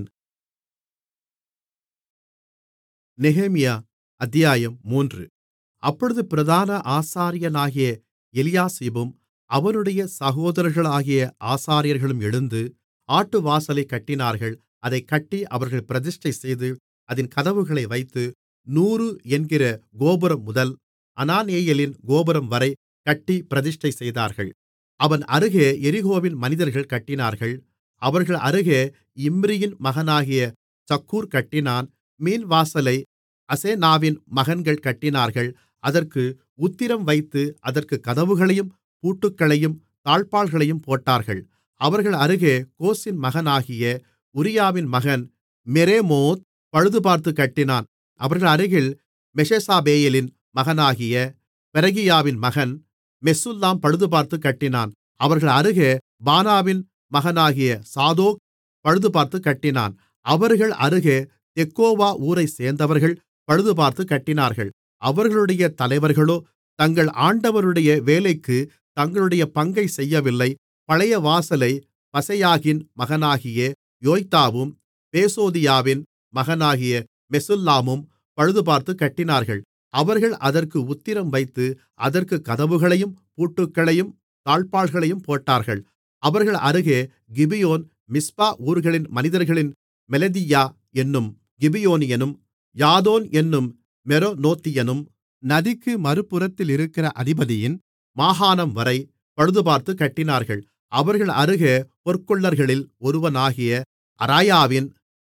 நெகேமியா அத்தியாயம் மூன்று அப்பொழுது பிரதான ஆசாரியனாகிய எலியாசிபும் அவனுடைய சகோதரர்களாகிய ஆசாரியர்களும் எழுந்து ஆட்டுவாசலைக் கட்டினார்கள் அதைக் கட்டி அவர்கள் பிரதிஷ்டைசெய்து அதின் கதவுகளை வைத்து நூறு என்கிற கோபுரம் முதல் அனானேயலின் கோபுரம்வரை கட்டி பிரதிஷ்டை செய்தார்கள் அவன் அருகே எரிகோவின் மனிதர்கள் கட்டினார்கள் அவர்கள் அருகே இம்ரியின் மகனாகிய சக்கூர் கட்டினான் மீன்வாசலை அசெனாவின் மகன்கள் கட்டினார்கள் அதற்கு உத்திரம் வைத்து அதற்குக் கதவுகளையும் பூட்டுக்களையும் தாழ்ப்பாள்களையும் போட்டார்கள் அவர்கள் அருகே கோசின் மகனாகிய உரியாவின் மகன் மெரேமோத் பழுதுபார்த்துக் கட்டினான் அவர்கள் அருகில் மெஷெசாபேயலின் மகனாகிய பெரகியாவின் மகன் மெசுல்லாம் பழுதுபார்த்துக் கட்டினான் அவர்கள் அருகே பானாவின் மகனாகிய சாதோக் பழுதுபார்த்துக் கட்டினான் அவர்கள் அருகே தெக்கோவா ஊரைச் சேர்ந்தவர்கள் பழுதுபார்த்துக் கட்டினார்கள் அவர்களுடைய தலைவர்களோ தங்கள் ஆண்டவருடைய வேலைக்கு தங்களுடைய பங்கைச் செய்யவில்லை பழைய வாசலை பசெயாகின் மகனாகிய யோய்தாவும் பேசோதியாவின் மகனாகிய மெசுல்லாமும் பழுதுபார்த்துக் கட்டினார்கள் அவர்கள் அதற்கு உத்திரம் வைத்து அதற்குக் கதவுகளையும் பூட்டுக்களையும் தாழ்ப்பாள்களையும் போட்டார்கள் அவர்கள் அருகே கிபியோன் மிஸ்பா ஊர்களின் மனிதர்களின் மெலதியா என்னும் கிபியோனியனும் யாதோன் என்னும் மெரோனோத்தியனும் நதிக்கு மறுபுறத்திலிருக்கிற அதிபதியின் மாகாணம்வரை பழுதுபார்த்துக் கட்டினார்கள் அவர்கள் அருகே பொற்கொல்லர்களில் ஒருவனாகிய அராயாவின்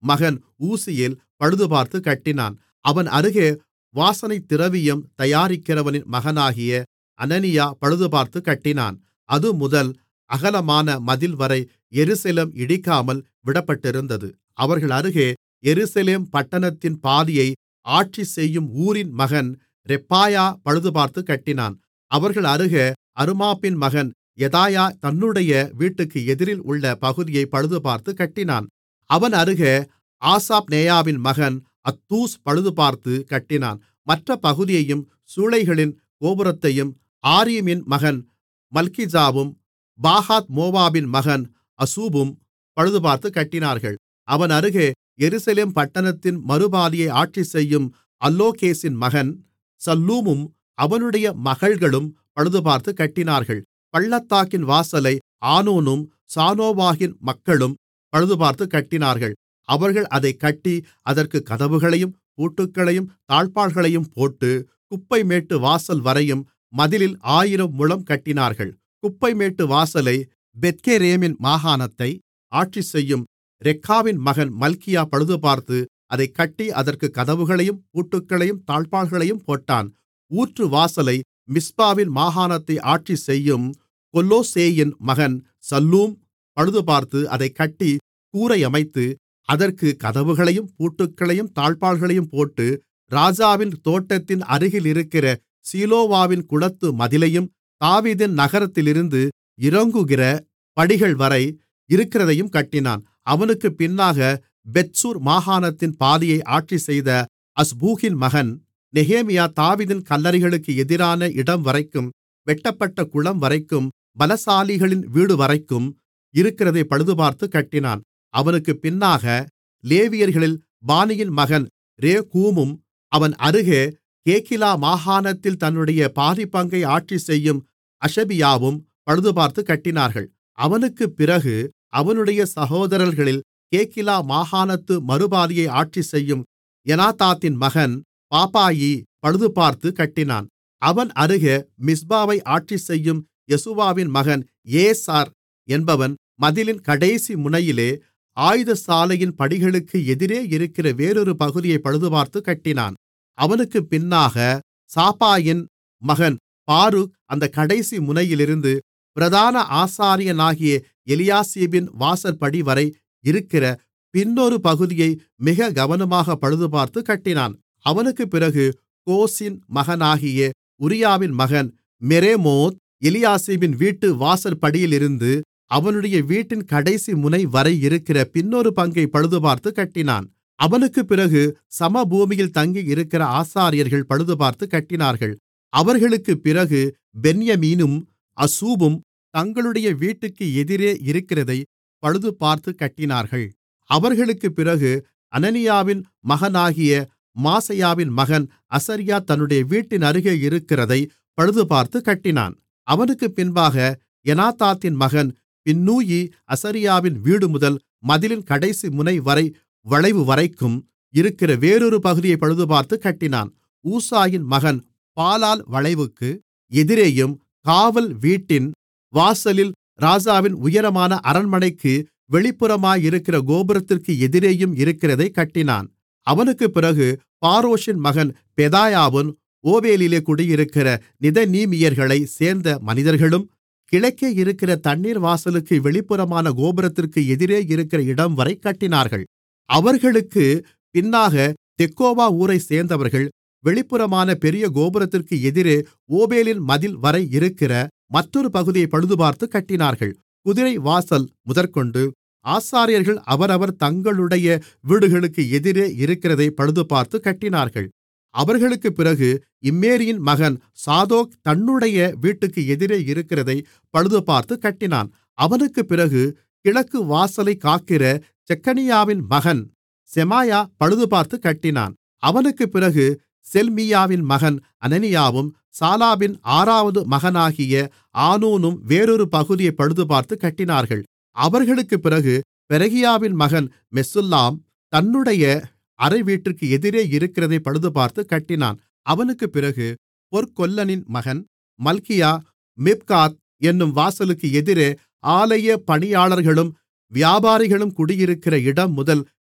மகன் ஊசியேல் பழுதுபார்த்து கட்டினான் அவன் அருகே வாசனைத்திரவியம் தயாரிக்கிறவனின் மகனாகிய அனனியா பழுதுபார்த்து கட்டினான் அதுமுதல் அகலமான மதில்வரை எருசலேம் இடிக்காமல் விடப்பட்டிருந்தது அவர்கள் அருகே எருசலேம் பட்டணத்தின் பாதியை ஆட்சி செய்யும் ஊரின் மகன் ரெப்பாயா பழுதுபார்த்து கட்டினான் அவர்கள் அருகே அருமாப்பின் மகன் யெதாயா தன்னுடைய வீட்டுக்கு எதிரில் உள்ள பகுதியை பழுதுபார்த்து கட்டினான் அவன் அருகே ஆசாப்நேயாவின் மகன் அத்தூஸ் பழுதுபார்த்து கட்டினான் மற்ற பகுதியையும் சூளைகளின் கோபுரத்தையும் ஆரீமின் மகன் மல்கிஜாவும் பாகாத் மோவாபின் மகன் அசூபும் பழுதுபார்த்து கட்டினார்கள் அவன் அருகே எருசலேம் பட்டணத்தின் மறுபாதியை ஆட்சி செய்யும் அல்லோகேசின் மகன் சல்லூமும் அவனுடைய மகள்களும் பழுதுபார்த்து கட்டினார்கள் பள்ளத்தாக்கின் வாசலை ஆனூனும் சானோவாகின் மக்களும் பழுதுபார்த்து கட்டினார்கள் அவர்கள் அதைக் கட்டி அதற்குக் கதவுகளையும் பூட்டுக்களையும் தாழ்ப்பாள்களையும் போட்டு குப்பைமேட்டு வாசல் வரையும் மதிலில் ஆயிரம் முழம் கட்டினார்கள் குப்பைமேட்டு வாசலை பெத்கேரேமின் மாகாணத்தை ஆட்சி செய்யும் ரெக்காவின் மகன் மல்கியா பழுதுபார்த்து அதைக் கட்டி அதற்குக் கதவுகளையும் பூட்டுக்களையும் தாழ்ப்பாள்களையும் போட்டான் ஊற்று வாசலை மிஸ்பாவின் மாகாணத்தை ஆட்சி செய்யும் கொல்லோசேயின் மகன் சல்லூம் பழுதுபார்த்து அதைக் கட்டி கூரையமைத்து அதற்குக் கதவுகளையும் பூட்டுக்களையும் தாழ்ப்பாள்களையும் போட்டு ராஜாவின் தோட்டத்தின் அருகில் இருக்கிற சீலோவாவின் குளத்து மதிலையும் தாவீதின் நகரத்திலிருந்து இறங்குகிற படிகள்வரை இருக்கிறதையும் கட்டினான் அவனுக்குப் பின்னாக பெத்சூர் மாகாணத்தின் பாதியை ஆட்சி செய்த அஸ்பூகின் மகன் நெகேமியா தாவீதின் கல்லறைகளுக்கு எதிரான இடம்வரைக்கும் வெட்டப்பட்ட குளம்வரைக்கும் பலசாலிகளின் வீடுவரைக்கும் இருக்கிறதைப் பழுதுபார்த்து கட்டினான் அவனுக்குப் பின்னாக லேவியர்களில் பானியின் மகன் ரேகூமும் அவன் அருகே கேகிலா மாகாணத்தில் தன்னுடைய பாதிப்பங்கை ஆட்சி செய்யும் அஷபியாவும் பழுதுபார்த்து கட்டினார்கள் அவனுக்குப் பிறகு அவனுடைய சகோதரர்களில் கேகிலா மாகாணத்து மறுபாதியை ஆட்சி செய்யும் எனாதாத்தின் மகன் பாப்பாயி பழுதுபார்த்து கட்டினான் அவன் அருகே மிஸ்பாவை ஆட்சி செய்யும் யெசுவாவின் மகன் ஏசார் என்பவன் மதிலின் கடைசி முனையிலே ஆயுதசாலையின் படிகளுக்கு எதிரே இருக்கிற வேறொரு பகுதியை பழுதுபார்த்து கட்டினான் அவனுக்குப் பின்னாக சாபாயின் மகன் பாருக் அந்த கடைசி முனையிலிருந்து பிரதான ஆசாரியனாகிய எலியாசிபின் வாசற்படிவரை இருக்கிற பின்னொரு பகுதியை மிக கவனமாக பழுதுபார்த்து கட்டினான் அவனுக்குப் பிறகு கோசின் மகனாகிய உரியாவின் மகன் மெரேமோத் எலியாசிபின் வீட்டு வாசற்படியிலிருந்து அவனுடைய வீட்டின் கடைசி முனைவரை இருக்கிற பின்னொரு பங்கை பழுதுபார்த்து கட்டினான் அவனுக்குப் பிறகு சமபூமியில் தங்கியிருக்கிற ஆசாரியர்கள் பழுதுபார்த்து கட்டினார்கள் அவர்களுக்குப் பிறகு பென்யமீனும் அசூபும் தங்களுடைய வீட்டுக்கு எதிரே இருக்கிறதை பழுதுபார்த்து கட்டினார்கள் அவர்களுக்குப் பிறகு அனனியாவின் மகனாகிய மாசெயாவின் மகன் அசரியா தன்னுடைய வீட்டின் அருகே இருக்கிறதை பழுதுபார்த்து கட்டினான் அவனுக்குப் பின்பாக எனாதாத்தின் மகன் பின்னூயி அசரியாவின் வீடுமுதல் மதிலின் கடைசி முனைவரை வளைவுவரைக்கும் இருக்கிற வேறொரு பகுதியை பழுதுபார்த்து கட்டினான் ஊசாயின் மகன் பாலால் வளைவுக்கு எதிரேயும் காவல் வீட்டின் வாசலில் ராஜாவின் உயரமான அரண்மனைக்கு வெளிப்புறமாயிருக்கிற கோபுரத்திற்கு எதிரேயும் இருக்கிறதைக் கட்டினான் அவனுக்குப் பிறகு பாரோஷின் மகன் பெதாயாவும் ஓபேலிலே குடியிருக்கிற நிதனீமியர்களைச் சேர்ந்த மனிதர்களும் கிழக்கே இருக்கிற தண்ணீர் வாசலுக்கு வெளிப்புறமான கோபுரத்திற்கு எதிரே இருக்கிற இடம்வரை கட்டினார்கள் அவர்களுக்குப் பின்னாக தெக்கோவா ஊரைச் சேர்ந்தவர்கள் வெளிப்புறமான பெரிய கோபுரத்திற்கு எதிரே ஓபேலின் மதில் வரை இருக்கிற மற்றொரு பகுதியை பழுதுபார்த்து கட்டினார்கள் குதிரை வாசல் முதற்கொண்டு ஆசாரியர்கள் அவரவர் தங்களுடைய வீடுகளுக்கு எதிரே இருக்கிறதை பழுதுபார்த்து கட்டினார்கள் அவர்களுக்குப் பிறகு இம்மேரியின் மகன் சாதோக் தன்னுடைய வீட்டுக்கு எதிரே இருக்கிறதை பழுதுபார்த்து கட்டினான் அவனுக்குப் பிறகு கிழக்கு வாசலைக் காக்கிற செக்கனியாவின் மகன் செமாயா பழுதுபார்த்து கட்டினான் அவனுக்குப் பிறகு செல்மியாவின் மகன் அனனியாவும் சாலாபின் ஆறாவது மகனாகிய ஆனூனும் வேறொரு பகுதியை பழுதுபார்த்து கட்டினார்கள் அவர்களுக்குப் பிறகு பெரகியாவின் மகன் மெசுல்லாம் தன்னுடைய அறைவீட்டிற்கு எதிரே இருக்கிறதை பழுதுபார்த்து கட்டினான் அவனுக்குப் பிறகு பொற்கொல்லனின் மகன் மல்கியா மிப்காத் என்னும் வாசலுக்கு எதிரே ஆலய பணியாளர்களும் வியாபாரிகளும் குடியிருக்கிற இடம் முதல்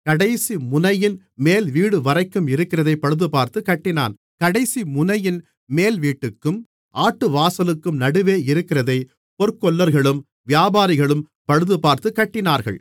கடைசி முனையின் மேல் வீடுவரைக்கும் இருக்கிறதைப் பழுதுபார்த்து கட்டினான் கடைசி முனையின் மேல் வீட்டுக்கும் ஆட்டுவாசலுக்கும் நடுவே இருக்கிறதை பொற்கொல்லர்களும் வியாபாரிகளும் பழுதுபார்த்து கட்டினார்கள்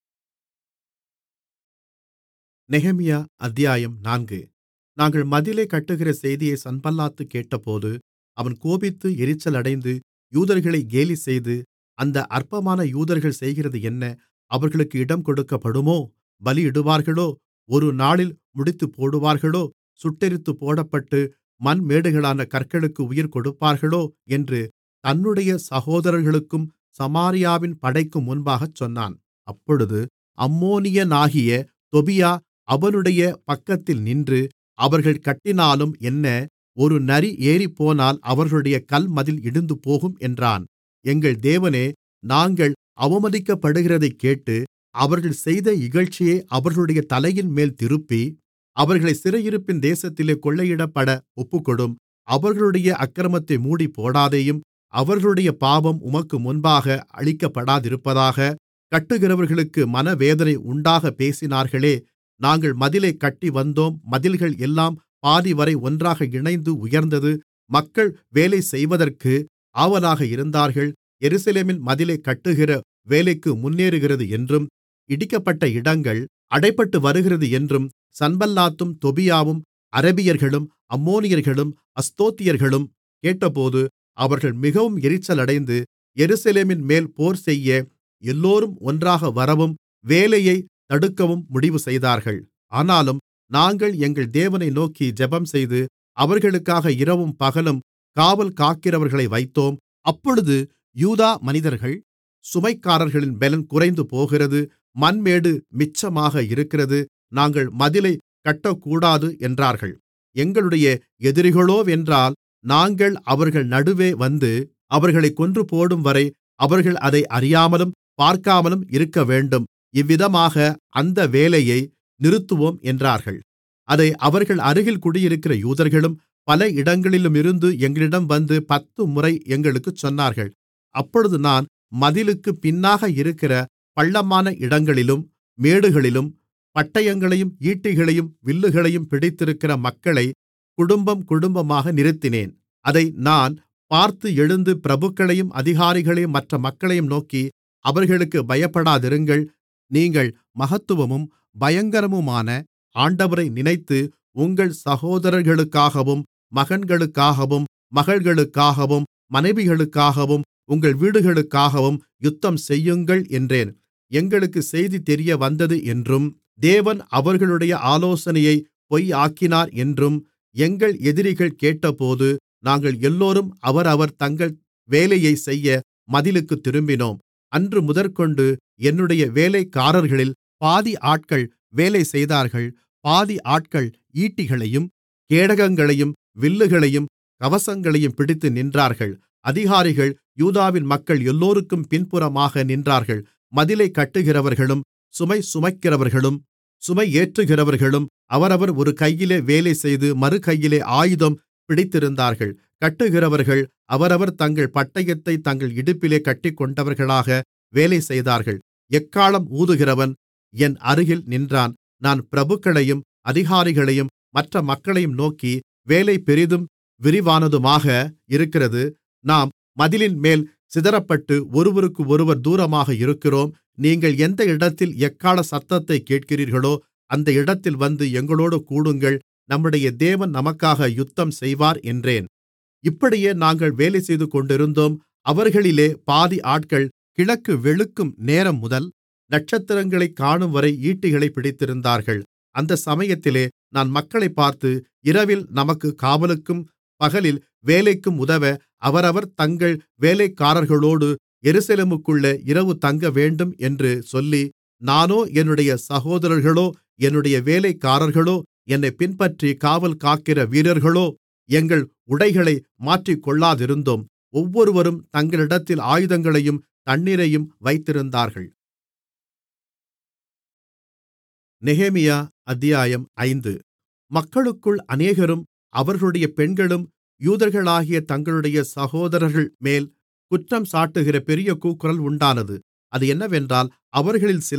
நெகேமியா அத்தியாயம் நான்கு நாங்கள் மதிலைக் கட்டுகிற செய்தியை சன்பல்லாத்து கேட்டபோது அவன் கோபித்து எரிச்சலடைந்து யூதர்களை கேலிசெய்து அந்த அற்பமான யூதர்கள் செய்கிறது என்ன அவர்களுக்கு இடம் கொடுக்கப்படுமோ பலியிடுவார்களோ ஒரு நாளில் முடித்துப்போடுவார்களோ சுட்டெரித்துப் போடப்பட்டு மண்மேடுகளான கற்களுக்கு உயிர் கொடுப்பார்களோ என்று தன்னுடைய சகோதரர்களுக்கும் சமாரியாவின் படைக்கும் முன்பாகச் சொன்னான் அப்பொழுது அம்மோனியனாகிய தொபியா அவனுடைய பக்கத்தில் நின்று அவர்கள் கட்டினாலும் என்ன ஒரு நரி ஏறிப்போனால் அவர்களுடைய கல்மதில் இடிந்துபோகும் என்றான் எங்கள் தேவனே நாங்கள் அவமதிக்கப்படுகிறதைக் கேட்டு அவர்கள் செய்த இகழ்ச்சியை அவர்களுடைய தலையின்மேல் திருப்பி அவர்களை சிறையிருப்பின் தேசத்திலே கொள்ளையிடப்பட ஒப்புக்கொடும் அவர்களுடைய அக்கிரமத்தை மூடிப்போடாதேயும் அவர்களுடைய பாவம் உமக்கு முன்பாக அழிக்கப்படாதிருப்பதாக கட்டுகிறவர்களுக்கு மனவேதனை உண்டாகப் பேசினார்களே நாங்கள் மதிலைக் கட்டி வந்தோம் மதில்கள் எல்லாம் பாதிவரை ஒன்றாக இணைந்து உயர்ந்தது மக்கள் வேலை செய்வதற்கு ஆவலாக இருந்தார்கள் எருசலேமின் மதிலைக் கட்டுகிற வேலைக்கு முன்னேறுகிறது என்றும் இடிக்கப்பட்ட இடங்கள் அடைபட்டு வருகிறது என்றும் சன்பல்லாத்தும் தொபியாவும் அரபியர்களும் அம்மோனியர்களும் அஸ்தோத்தியர்களும் கேட்டபோது அவர்கள் மிகவும் எரிச்சலடைந்து எருசலேமின்மேல் போர்செய்ய எல்லோரும் ஒன்றாக வரவும் வேலையைத் தடுக்கவும் முடிவுசெய்தார்கள் ஆனாலும் நாங்கள் எங்கள் தேவனை நோக்கி ஜெபம்செய்து அவர்களுக்காக இரவும் பகலும் காவல் காக்கிறவர்களை வைத்தோம் அப்பொழுது யூதா மனிதர்கள் சுமைகாரர்களின் பெலன் குறைந்துபோகிறது மண்மேடு மிச்சமாக இருக்கிறது நாங்கள் மதிலைக் கட்டக்கூடாது என்றார்கள் எங்களுடைய எதிரிகளோவென்றால் நாங்கள் அவர்கள் நடுவே வந்து அவர்களைக் கொன்றுபோடும்வரை அவர்கள் அதை அறியாமலும் பார்க்காமலும் இருக்கவேண்டும் இவ்விதமாக அந்த வேலையை நிறுத்துவோம் என்றார்கள் அதை அவர்கள் அருகில் குடியிருக்கிற யூதர்களும் பல இடங்களிலுமிருந்து எங்களிடம் வந்து பத்துமுறை எங்களுக்குச் சொன்னார்கள் அப்பொழுது நான் மதிலுக்குப் பின்னாக இருக்கிற பள்ளமான இடங்களிலும் மேடுகளிலும் பட்டயங்களையும் ஈட்டிகளையும் வில்லுகளையும் பிடித்திருக்கிற மக்களை குடும்பம் குடும்பமாக நிறுத்தினேன் அதை நான் பார்த்து எழுந்து பிரபுக்களையும் அதிகாரிகளையும் மற்ற மக்களையும் நோக்கி அவர்களுக்குப் பயப்படாதிருங்கள் நீங்கள் மகத்துவமும் பயங்கரமுமான ஆண்டவரை நினைத்து உங்கள் சகோதரர்களுக்காகவும் மகன்களுக்காகவும் மகள்களுக்காகவும் மனைவிகளுக்காகவும் உங்கள் வீடுகளுக்காகவும் யுத்தம்செய்யுங்கள் என்றேன் எங்களுக்குச் செய்தி தெரியவந்தது என்றும் தேவன் அவர்களுடைய ஆலோசனையை பொய்யாக்கினார் என்றும் எங்கள் எதிரிகள் கேட்டபோது நாங்கள் எல்லோரும் அவரவர் தங்கள் வேலையைச் செய்ய மதிலுக்குத் திரும்பினோம் அன்று முதற்கொண்டு என்னுடைய வேலைக்காரர்களில் பாதி ஆட்கள் வேலை செய்தார்கள் பாதி ஆட்கள் ஈட்டிகளையும் கேடகங்களையும் வில்லுகளையும் கவசங்களையும் பிடித்து நின்றார்கள் அதிகாரிகள் யூதாவின் மக்கள் எல்லோருக்கும் பின்புறமாக நின்றார்கள் மதிலைக் கட்டுகிறவர்களும் சுமை சுமக்கிறவர்களும் சுமை ஏற்றுகிறவர்களும் அவரவர் ஒரு கையிலே வேலை செய்து மறுகையிலே ஆயுதம் பிடித்திருந்தார்கள் கட்டுகிறவர்கள் அவரவர் தங்கள் பட்டயத்தை தங்கள் இடுப்பிலே கட்டிக்கொண்டவர்களாக வேலை செய்தார்கள் எக்காளம் ஊதுகிறவன் என் அருகில் நின்றான் நான் பிரபுக்களையும் அதிகாரிகளையும் மற்ற மக்களையும் நோக்கி வேலை பெரிதும் விரிவானதுமாக இருக்கிறது நாம் மதிலின்மேல் சிதறப்பட்டு ஒருவருக்கொருவர் தூரமாக இருக்கிறோம் நீங்கள் எந்த இடத்தில் எக்காள சத்தத்தைக் கேட்கிறீர்களோ அந்த இடத்தில் வந்து எங்களோடு கூடுங்கள் நம்முடைய தேவன் நமக்காக யுத்தம் செய்வார் என்றேன் இப்படியே நாங்கள் வேலை செய்துகொண்டிருந்தோம் அவர்களிலே பாதி ஆட்கள் கிழக்கு வெளுக்கும் நேரம் முதல் நட்சத்திரங்களைக் காணும்வரை ஈட்டிகளைப் பிடித்திருந்தார்கள் அந்த சமயத்திலே நான் மக்களைப் பார்த்து இரவில் நமக்குக் காவலுக்கும் பகலில் வேலைக்கும் உதவ அவரவர் தங்கள் வேலைக்காரர்களோடு எருசலேமுக்குள்ளே இரவு தங்கவேண்டும் என்று சொல்லி நானோ என்னுடைய சகோதரர்களோ என்னுடைய வேலைக்காரர்களோ என்னைப் பின்பற்றி காவல் காக்கிற வீரர்களோ எங்கள் உடைகளை மாற்றிக்கொள்ளாதிருந்தோம் ஒவ்வொருவரும் தங்களிடத்தில் ஆயுதங்களையும் தண்ணீரையும் வைத்திருந்தார்கள் நெகேமியா அத்தியாயம் ஐந்து மக்களுக்குள் அநேகரும் அவர்களுடைய பெண்களும் யூதர்களாகிய தங்களுடைய சகோதரர்கள்மேல் குற்றம்சாட்டுகிற பெரிய கூக்குரல் உண்டானது அது என்னவென்றால் அவர்களில் சிலர்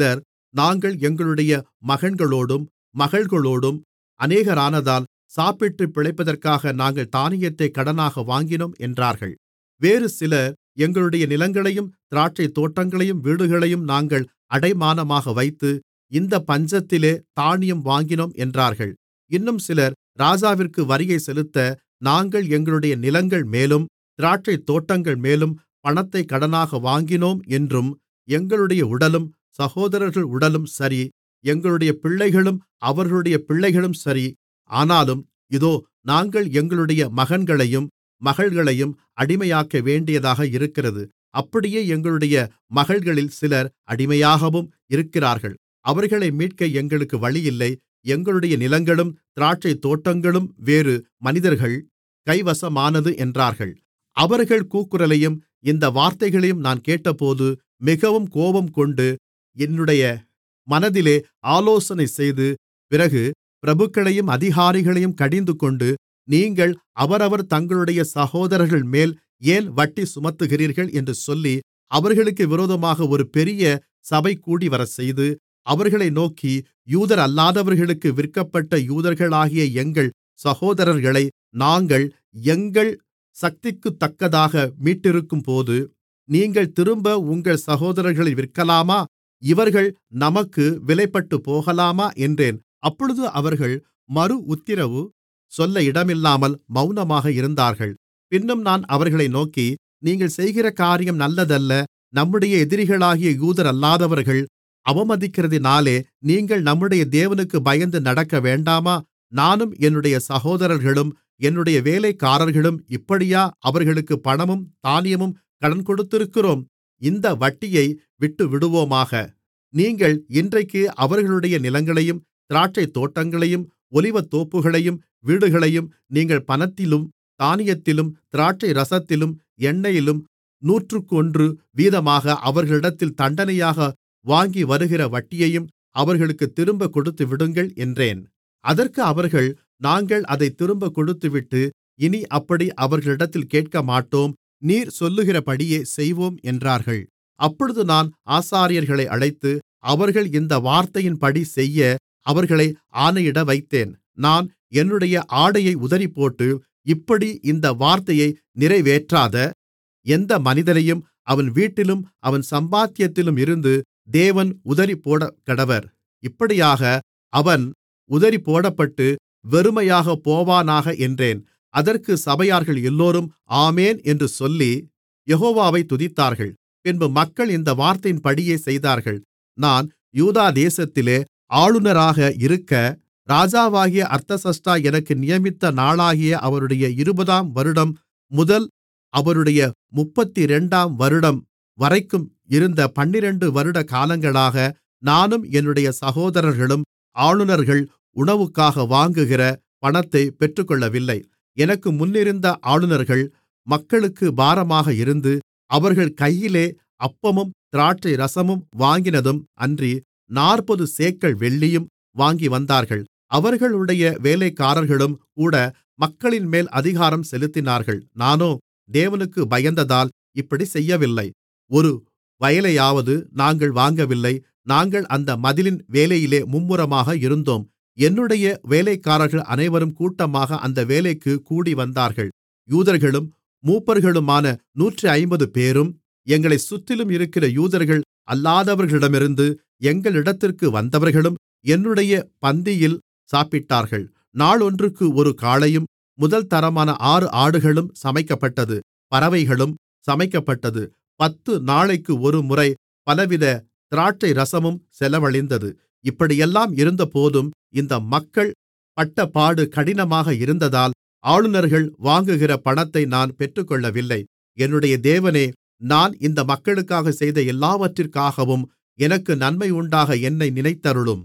நாங்கள் எங்களுடைய மகன்களோடும் மகள்களோடும் அநேகரானதால் சாப்பிட்டுப் பிழைப்பதற்காக நாங்கள் தானியத்தைக் கடனாக வாங்கினோம் என்றார்கள் வேறு சிலர் எங்களுடைய நிலங்களையும் திராட்சைத்தோட்டங்களையும் வீடுகளையும் நாங்கள் அடைமானமாக வைத்து இந்தப் பஞ்சத்திலே தானியம் வாங்கினோம் என்றார்கள் இன்னும் சிலர் ராஜாவிற்கு வரியைச் செலுத்த நாங்கள் எங்களுடைய நிலங்கள் மேலும் திராட்சைத்தோட்டங்கள் மேலும் பணத்தைக் கடனாக வாங்கினோம் என்றும் எங்களுடைய உடலும் சகோதரர்கள் உடலும் சரி எங்களுடைய பிள்ளைகளும் அவர்களுடைய பிள்ளைகளும் சரி ஆனாலும் இதோ நாங்கள் எங்களுடைய மகன்களையும் மகள்களையும் அடிமையாக்க வேண்டியதாக இருக்கிறது அப்படியே எங்களுடைய மகள்களில் சிலர் அடிமையாகவும் இருக்கிறார்கள் அவர்களை மீட்க எங்களுக்கு வழியில்லை எங்களுடைய நிலங்களும் திராட்சைத்தோட்டங்களும் வேறு மனிதர்கள் கைவசமானது என்றார்கள் அவர்கள் கூக்குரலையும் இந்த வார்த்தைகளையும் நான் கேட்டபோது மிகவும் கோபம்கொண்டு என்னுடைய மனதிலே ஆலோசனைசெய்து பிறகு பிரபுக்களையும் அதிகாரிகளையும் கடிந்துகொண்டு நீங்கள் அவரவர் தங்களுடைய சகோதரர்கள்மேல் ஏன் வட்டி சுமத்துகிறீர்கள் என்று சொல்லி அவர்களுக்கு விரோதமாக ஒரு பெரிய சபை கூடிவரச்செய்து அவர்களை நோக்கி யூதரல்லாதவர்களுக்கு விற்கப்பட்ட யூதர்களாகிய எங்கள் சகோதரர்களை நாங்கள் எங்கள் சக்திக்குத்தக்கதாக மீட்டிருக்கும்போது நீங்கள் திரும்ப உங்கள் சகோதரர்களை விற்கலாமா இவர்கள் நமக்கு விலைப்பட்டுப்போகலாமா என்றேன் அப்பொழுது அவர்கள் மறு உத்திரவு சொல்ல இடமில்லாமல் மௌனமாக இருந்தார்கள் பின்னும் நான் அவர்களை நோக்கி நீங்கள் செய்கிற காரியம் நல்லதல்ல நம்முடைய எதிரிகளாகிய யூதரல்லாதவர்கள் அவமதிக்கிறதினாலே நீங்கள் நம்முடைய தேவனுக்கு பயந்து நடக்க வேண்டாமா நானும் என்னுடைய சகோதரர்களும் என்னுடைய வேலைக்காரர்களும் இப்படியா அவர்களுக்கு பணமும் தானியமும் கடன் கொடுத்திருக்கிறோம் இந்த வட்டியை விட்டுவிடுவோமாக நீங்கள் இன்றைக்கு அவர்களுடைய நிலங்களையும் திராட்சைத்தோட்டங்களையும் ஒலிவத்தோப்புகளையும் வீடுகளையும் நீங்கள் பணத்திலும் தானியத்திலும் திராட்சைரசத்திலும் எண்ணெயிலும் நூற்றுக்கொன்று வீதமாக அவர்களிடத்தில் தண்டனையாக வாங்கி வருகிற வட்டியையும் அவர்களுக்குத் திரும்பக் கொடுத்துவிடுங்கள் என்றேன் அதற்கு அவர்கள் நாங்கள் அதைத் திரும்பக் கொடுத்துவிட்டு இனி அப்படி அவர்களிடத்தில் கேட்கமாட்டோம் நீர் சொல்லுகிறபடியே செய்வோம் என்றார்கள் அப்பொழுது நான் ஆசாரியர்களை அழைத்து அவர்கள் இந்த வார்த்தையின்படி செய்ய அவர்களை ஆணையிட வைத்தேன் நான் என்னுடைய ஆடையை உதறிப்போட்டு இப்படி இந்த வார்த்தையை நிறைவேற்றாத எந்த மனிதனையும் அவன் வீட்டிலும் அவன் சம்பாத்தியத்திலும் இருந்து தேவன் உதறிப்போடக்கடவர் இப்படியாக அவன் உதறிப்போடப்பட்டு வெறுமையாகப் போவானாக என்றேன் அதற்கு சபையார்கள் எல்லோரும் ஆமென் என்று சொல்லி யெகோவாவை துதித்தார்கள் பின்பு மக்கள் இந்த வார்த்தையின்படியே செய்தார்கள் நான் யூதா தேசத்திலே ஆளுநராக இருக்க ராஜாவாகிய அர்தசஷ்டா எனக்கு நியமித்த நாளாகிய அவருடைய இருபதாம் வருடம் முதல் அவருடைய முப்பத்திரண்டாம் வருடம் வரைக்கும் இருந்த பன்னிரண்டு வருட காலங்களாக நானும் என்னுடைய சகோதரர்களும் ஆளுநர்கள் உணவுக்காக வாங்குகிற பணத்தைப் பெற்றுக்கொள்ளவில்லை எனக்கு முன்னிருந்த ஆளுநர்கள் மக்களுக்கு பாரமாக இருந்து அவர்கள் கையிலே அப்பமும் திராட்சைரசமும் வாங்கினதும் அன்றி நாற்பது சேக்கல் வெள்ளியும் வாங்கிவந்தார்கள் அவர்களுடைய வேலைக்காரர்களும் கூட மக்களின்மேல் அதிகாரம் செலுத்தினார்கள் நானோ தேவனுக்கு பயந்ததால் இப்படிச் செய்யவில்லை ஒரு வயலையாவது நாங்கள் வாங்கவில்லை நாங்கள் அந்த மதிலின் வேலையிலே மும்முரமாக இருந்தோம் என்னுடைய வேலைக்காரர்கள் அனைவரும் கூட்டமாக அந்த வேலைக்குக் கூடிவந்தார்கள் யூதர்களும் மூப்பர்களுமான நூற்று ஐம்பதுபேரும் எங்களைச் சுற்றிலும் இருக்கிற யூதர்கள் அல்லாதவர்களிடமிருந்து எங்களிடத்திற்கு வந்தவர்களும் என்னுடைய பந்தியில் சாப்பிட்டார்கள் நாளொன்றுக்கு ஒரு காளையும் முதல் தரமான ஆறு ஆடுகளும் சமைக்கப்பட்டது பறவைகளும் சமைக்கப்பட்டது பத்து நாளைக்கு ஒருமுறை பலவித திராட்சைரசமும் செலவழிந்தது இப்படியெல்லாம் இருந்தபோதும் இந்த மக்கள் பட்டபாடு கடினமாக இருந்ததால் ஆளுநர்கள் வாங்குகிற பணத்தை நான் பெற்றுக்கொள்ளவில்லை என்னுடைய தேவனே நான் இந்த மக்களுக்காக செய்த எல்லாவற்றிற்காகவும் எனக்கு நன்மையுண்டாக என்னை நினைத்தருளும்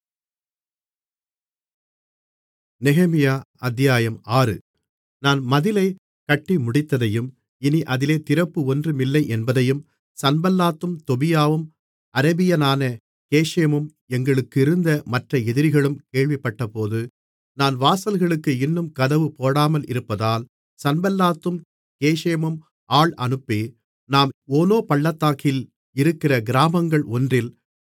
நெகேமியா அத்தியாயம் ஆறு நான் மதிலைக் கட்டி முடித்ததையும் இனி அதிலே திறப்பு ஒன்றுமில்லை என்பதையும் சன்பல்லாத்தும் தொபியாவும் அரபியனான கேஷேமும் எங்களுக்கிருந்த மற்ற எதிரிகளும் கேள்விப்பட்டபோது நான் வாசல்களுக்கு இன்னும் கதவு போடாமல் இருப்பதால் சன்பல்லாத்தும் கேஷேமும் ஆள் அனுப்பி நாம் ஓனோ பள்ளத்தாக்கில் இருக்கிற கிராமங்கள் ஒன்றில்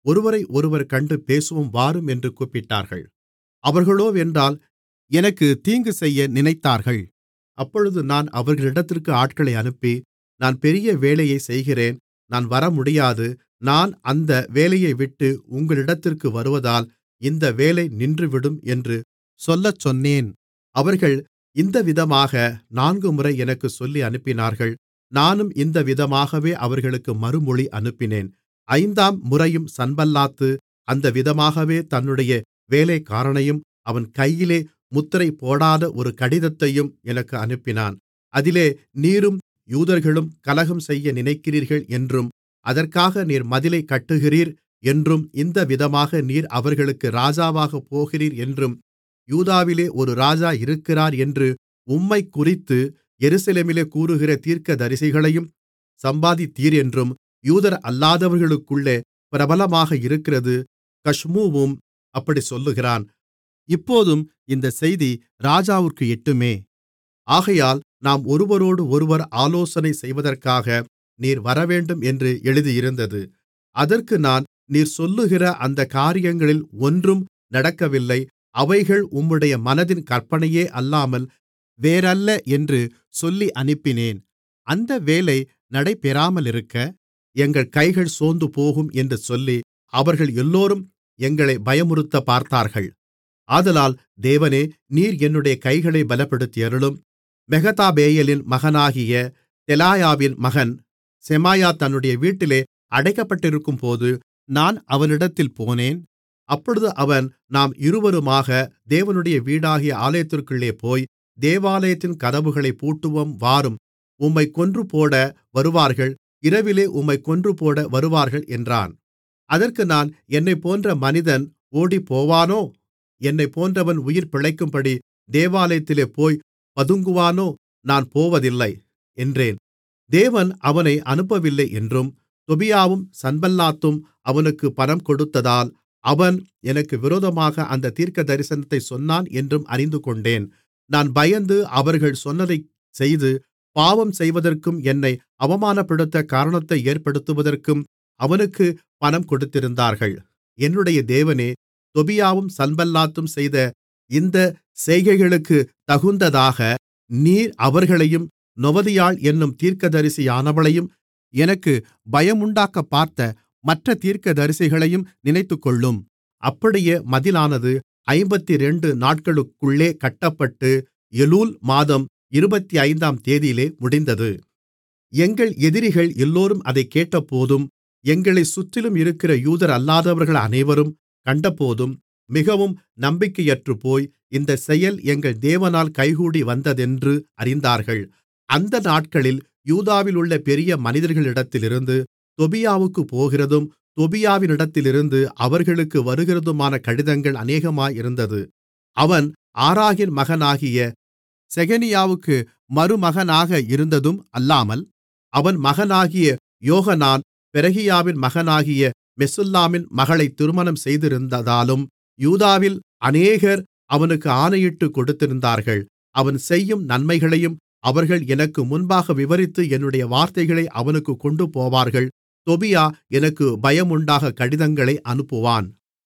ஒருவரையொருவர் கண்டு பேசுவோம் வாரும் என்று கூப்பிட்டார்கள் அவர்களோவென்றால் எனக்குத் தீங்குசெய்ய நினைத்தார்கள் அப்பொழுது நான் அவர்களிடத்திற்கு ஆட்களை அனுப்பி நான் பெரிய வேலையைச் செய்கிறேன் நான் வரமுடியாது நான் அந்த வேலையைவிட்டு உங்களிடத்திற்கு வருவதால் இந்த வேலை நின்றுவிடும் என்று சொல்லச்சொன்னேன் அவர்கள் இந்தவிதமாக நான்குமுறை எனக்குச் சொல்லி அனுப்பினார்கள் நானும் இந்தவிதமாகவே அவர்களுக்கு மறுமொழி அனுப்பினேன் ஐந்தாம் முறையும் சன்பல்லாத்து அந்த விதமாகவே தன்னுடைய வேலைக்காரனையும் அவன் கையிலே முத்திரை போடாத ஒரு கடிதத்தையும் எனக்கு அனுப்பினான் அதிலே நீரும் யூதர்களும் கலகம் செய்ய நினைக்கிறீர்கள் என்றும் அதற்காக நீர் மதிலைக் கட்டுகிறீர் என்றும் இந்த விதமாக நீர் அவர்களுக்கு ராஜாவாகப் போகிறீர் என்றும் யூதாவிலே ஒரு ராஜா இருக்கிறார் என்று உம்மைக்குறித்து எருசலேமிலே கூறுகிற தீர்க்கதரிசிகளையும் சம்பாதித்தீர் என்றும் யூதர் அல்லாதவர்களுக்குள்ளே பிரபலமாக இருக்கிறது கஷ்மூவும் அப்படிச் சொல்லுகிறான் இப்போதும் இந்தச் செய்தி ராஜாவிற்கு எட்டுமே ஆகையால் நாம் ஒருவரோடொருவர் ஆலோசனை செய்வதற்காக நீர் வரவேண்டும் என்று எழுதியிருந்தது அதற்கு நான் நீர் சொல்லுகிற அந்தக் காரியங்களில் ஒன்றும் நடக்கவில்லை அவைகள் உம்முடைய மனதின் கற்பனையே அல்லாமல் வேறல்ல என்று சொல்லி அனுப்பினேன் அந்த வேலை நடைபெறாமலிருக்க எங்கள் கைகள் சோர்ந்துபோகும் என்று சொல்லி அவர்கள் எல்லோரும் எங்களைப் பயமுறுத்தப் பார்த்தார்கள் ஆதலால் தேவனே நீர் என்னுடைய கைகளைப் பலப்படுத்தியருளும் மெகதாபேயலின் மகனாகிய தெலாயாவின் மகன் செமாயா தன்னுடைய வீட்டிலே அடைக்கப்பட்டிருக்கும்போது நான் அவனிடத்தில் போனேன் அப்பொழுது அவன் நாம் இருவருமாக தேவனுடைய வீடாகிய ஆலயத்திற்குள்ளே போய் தேவாலயத்தின் கதவுகளைப் பூட்டுவோம் வாரும் உம்மைக் கொன்றுபோட வருவார்கள் இரவிலே உம்மைக் கொன்றுபோட வருவார்கள் என்றான் அதற்கு நான் என்னைப்போன்ற மனிதன் ஓடிப்போவானோ என்னைப் போன்றவன் உயிர் பிழைக்கும்படி தேவாலயத்திலே போய் பதுங்குவானோ நான் போவதில்லை என்றேன் தேவன் அவனை அனுப்பவில்லை என்றும் தொபியாவும் சன்பல்லாத்தும் அவனுக்கு பணம் கொடுத்ததால் அவன் எனக்கு விரோதமாக அந்த தீர்க்கதரிசனத்தைச் சொன்னான் என்றும் அறிந்துகொண்டேன் நான் பயந்து அவர்கள் சொன்னதைச் செய்து பாவம் செய்வதற்கும் என்னை அவமானப்படுத்த காரணத்தை ஏற்படுத்துவதற்கும் அவனுக்கு பணம் கொடுத்திருந்தார்கள் என்னுடைய தேவனே தொபியாவும் சன்பல்லாத்தும் செய்த இந்த செய்கைகளுக்குத் தகுந்ததாக நீர் அவர்களையும் நொவதியாள் என்னும் தீர்க்கதரிசியானவளையும் எனக்கு பயமுண்டாக்கப் பார்த்த மற்ற தீர்க்கதரிசிகளையும் நினைத்துக்கொள்ளும் அப்படியே மதிலானது ஐம்பத்திரண்டு நாட்களுக்குள்ளே கட்டப்பட்டு எலூல் மாதம் இருபத்தைந்தாம் தேதியிலே முடிந்தது எங்கள் எதிரிகள் எல்லோரும் அதைக் கேட்டபோதும் எங்களைச் சுற்றிலும் இருக்கிற யூதரல்லாதவர்கள் அனைவரும் கண்டபோதும் மிகவும் நம்பிக்கையற்றுப்போய் இந்தச் செயல் எங்கள் தேவனால் கைகூடி வந்ததென்று அறிந்தார்கள் அந்த நாட்களில் யூதாவிலுள்ள பெரிய மனிதர்களிடத்திலிருந்து தொபியாவுக்குப் போகிறதும் தொபியாவினிடத்திலிருந்து அவர்களுக்கு வருகிறதுமான கடிதங்கள் அநேகமாயிருந்தது அவன் ஆராகின் மகனாகிய செகனியாவுக்கு மருமகனாக இருந்ததும் அல்லாமல் அவன் மகனாகிய யோகனான் பெரகியாவின் மகனாகிய மெசுல்லாமின் மகளைத் திருமணம் செய்திருந்ததாலும் யூதாவில் அநேகர் அவனுக்கு ஆணையிட்டுக் கொடுத்திருந்தார்கள் அவன் செய்யும் நன்மைகளையும் அவர்கள் எனக்கு முன்பாக விவரித்து என்னுடைய வார்த்தைகளை அவனுக்குக் கொண்டுபோவார்கள் தொபியா எனக்கு பயமுண்டாக கடிதங்களை அனுப்புவான்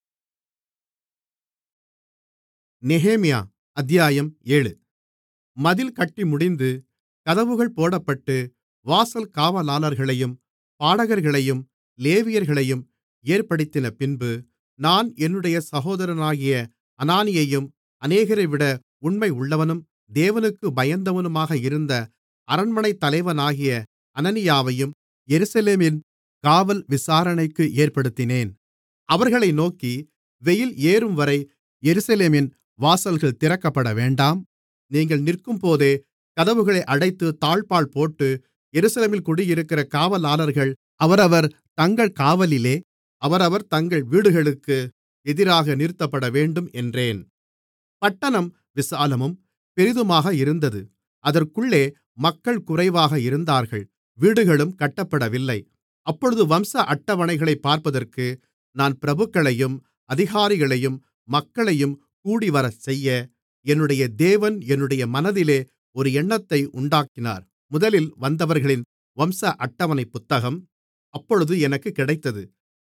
நெகேமியா அத்தியாயம் ஏழு மதில் கட்டி முடிந்து கதவுகள் போடப்பட்டு வாசல் காவலாளர்களையும் பாடகர்களையும் லேவியர்களையும் ஏற்படுத்தின பின்பு நான் என்னுடைய சகோதரனாகிய அனானியையும் அநேகரைவிட உண்மை உள்ளவனும் தேவனுக்கு பயந்தவனுமாக இருந்த அரண்மனைத் தலைவனாகிய அனனியாவையும் எருசலேமின் காவல் விசாரணைக்கு ஏற்படுத்தினேன் அவர்களை நோக்கி வெயில் ஏறும்வரை எருசலேமின் வாசல்கள் திறக்கப்படவேண்டாம் நீங்கள் நிற்கும்போதே கதவுகளை அடைத்து தாழ்ப்பாள் போட்டு எருசலேமில் குடியிருக்கிற காவலாளர்கள் அவரவர் தங்கள் காவலிலே அவரவர் தங்கள் வீடுகளுக்கு எதிராக நிறுத்தப்படவேண்டும் என்றேன் பட்டணம் விசாலமும் பெரிதுமாக இருந்தது அதற்குள்ளே மக்கள் குறைவாக இருந்தார்கள் வீடுகளும் கட்டப்படவில்லை அப்பொழுது வம்ச அட்டவணைகளைப் பார்ப்பதற்கு நான் பிரபுக்களையும் அதிகாரிகளையும் மக்களையும் கூடிவரச்செய்ய என்னுடைய தேவன் என்னுடைய மனதிலே ஒரு எண்ணத்தை உண்டாக்கினார் முதலில் வந்தவர்களின் வம்ச அட்டவணை புத்தகம் அப்பொழுது எனக்குக் கிடைத்தது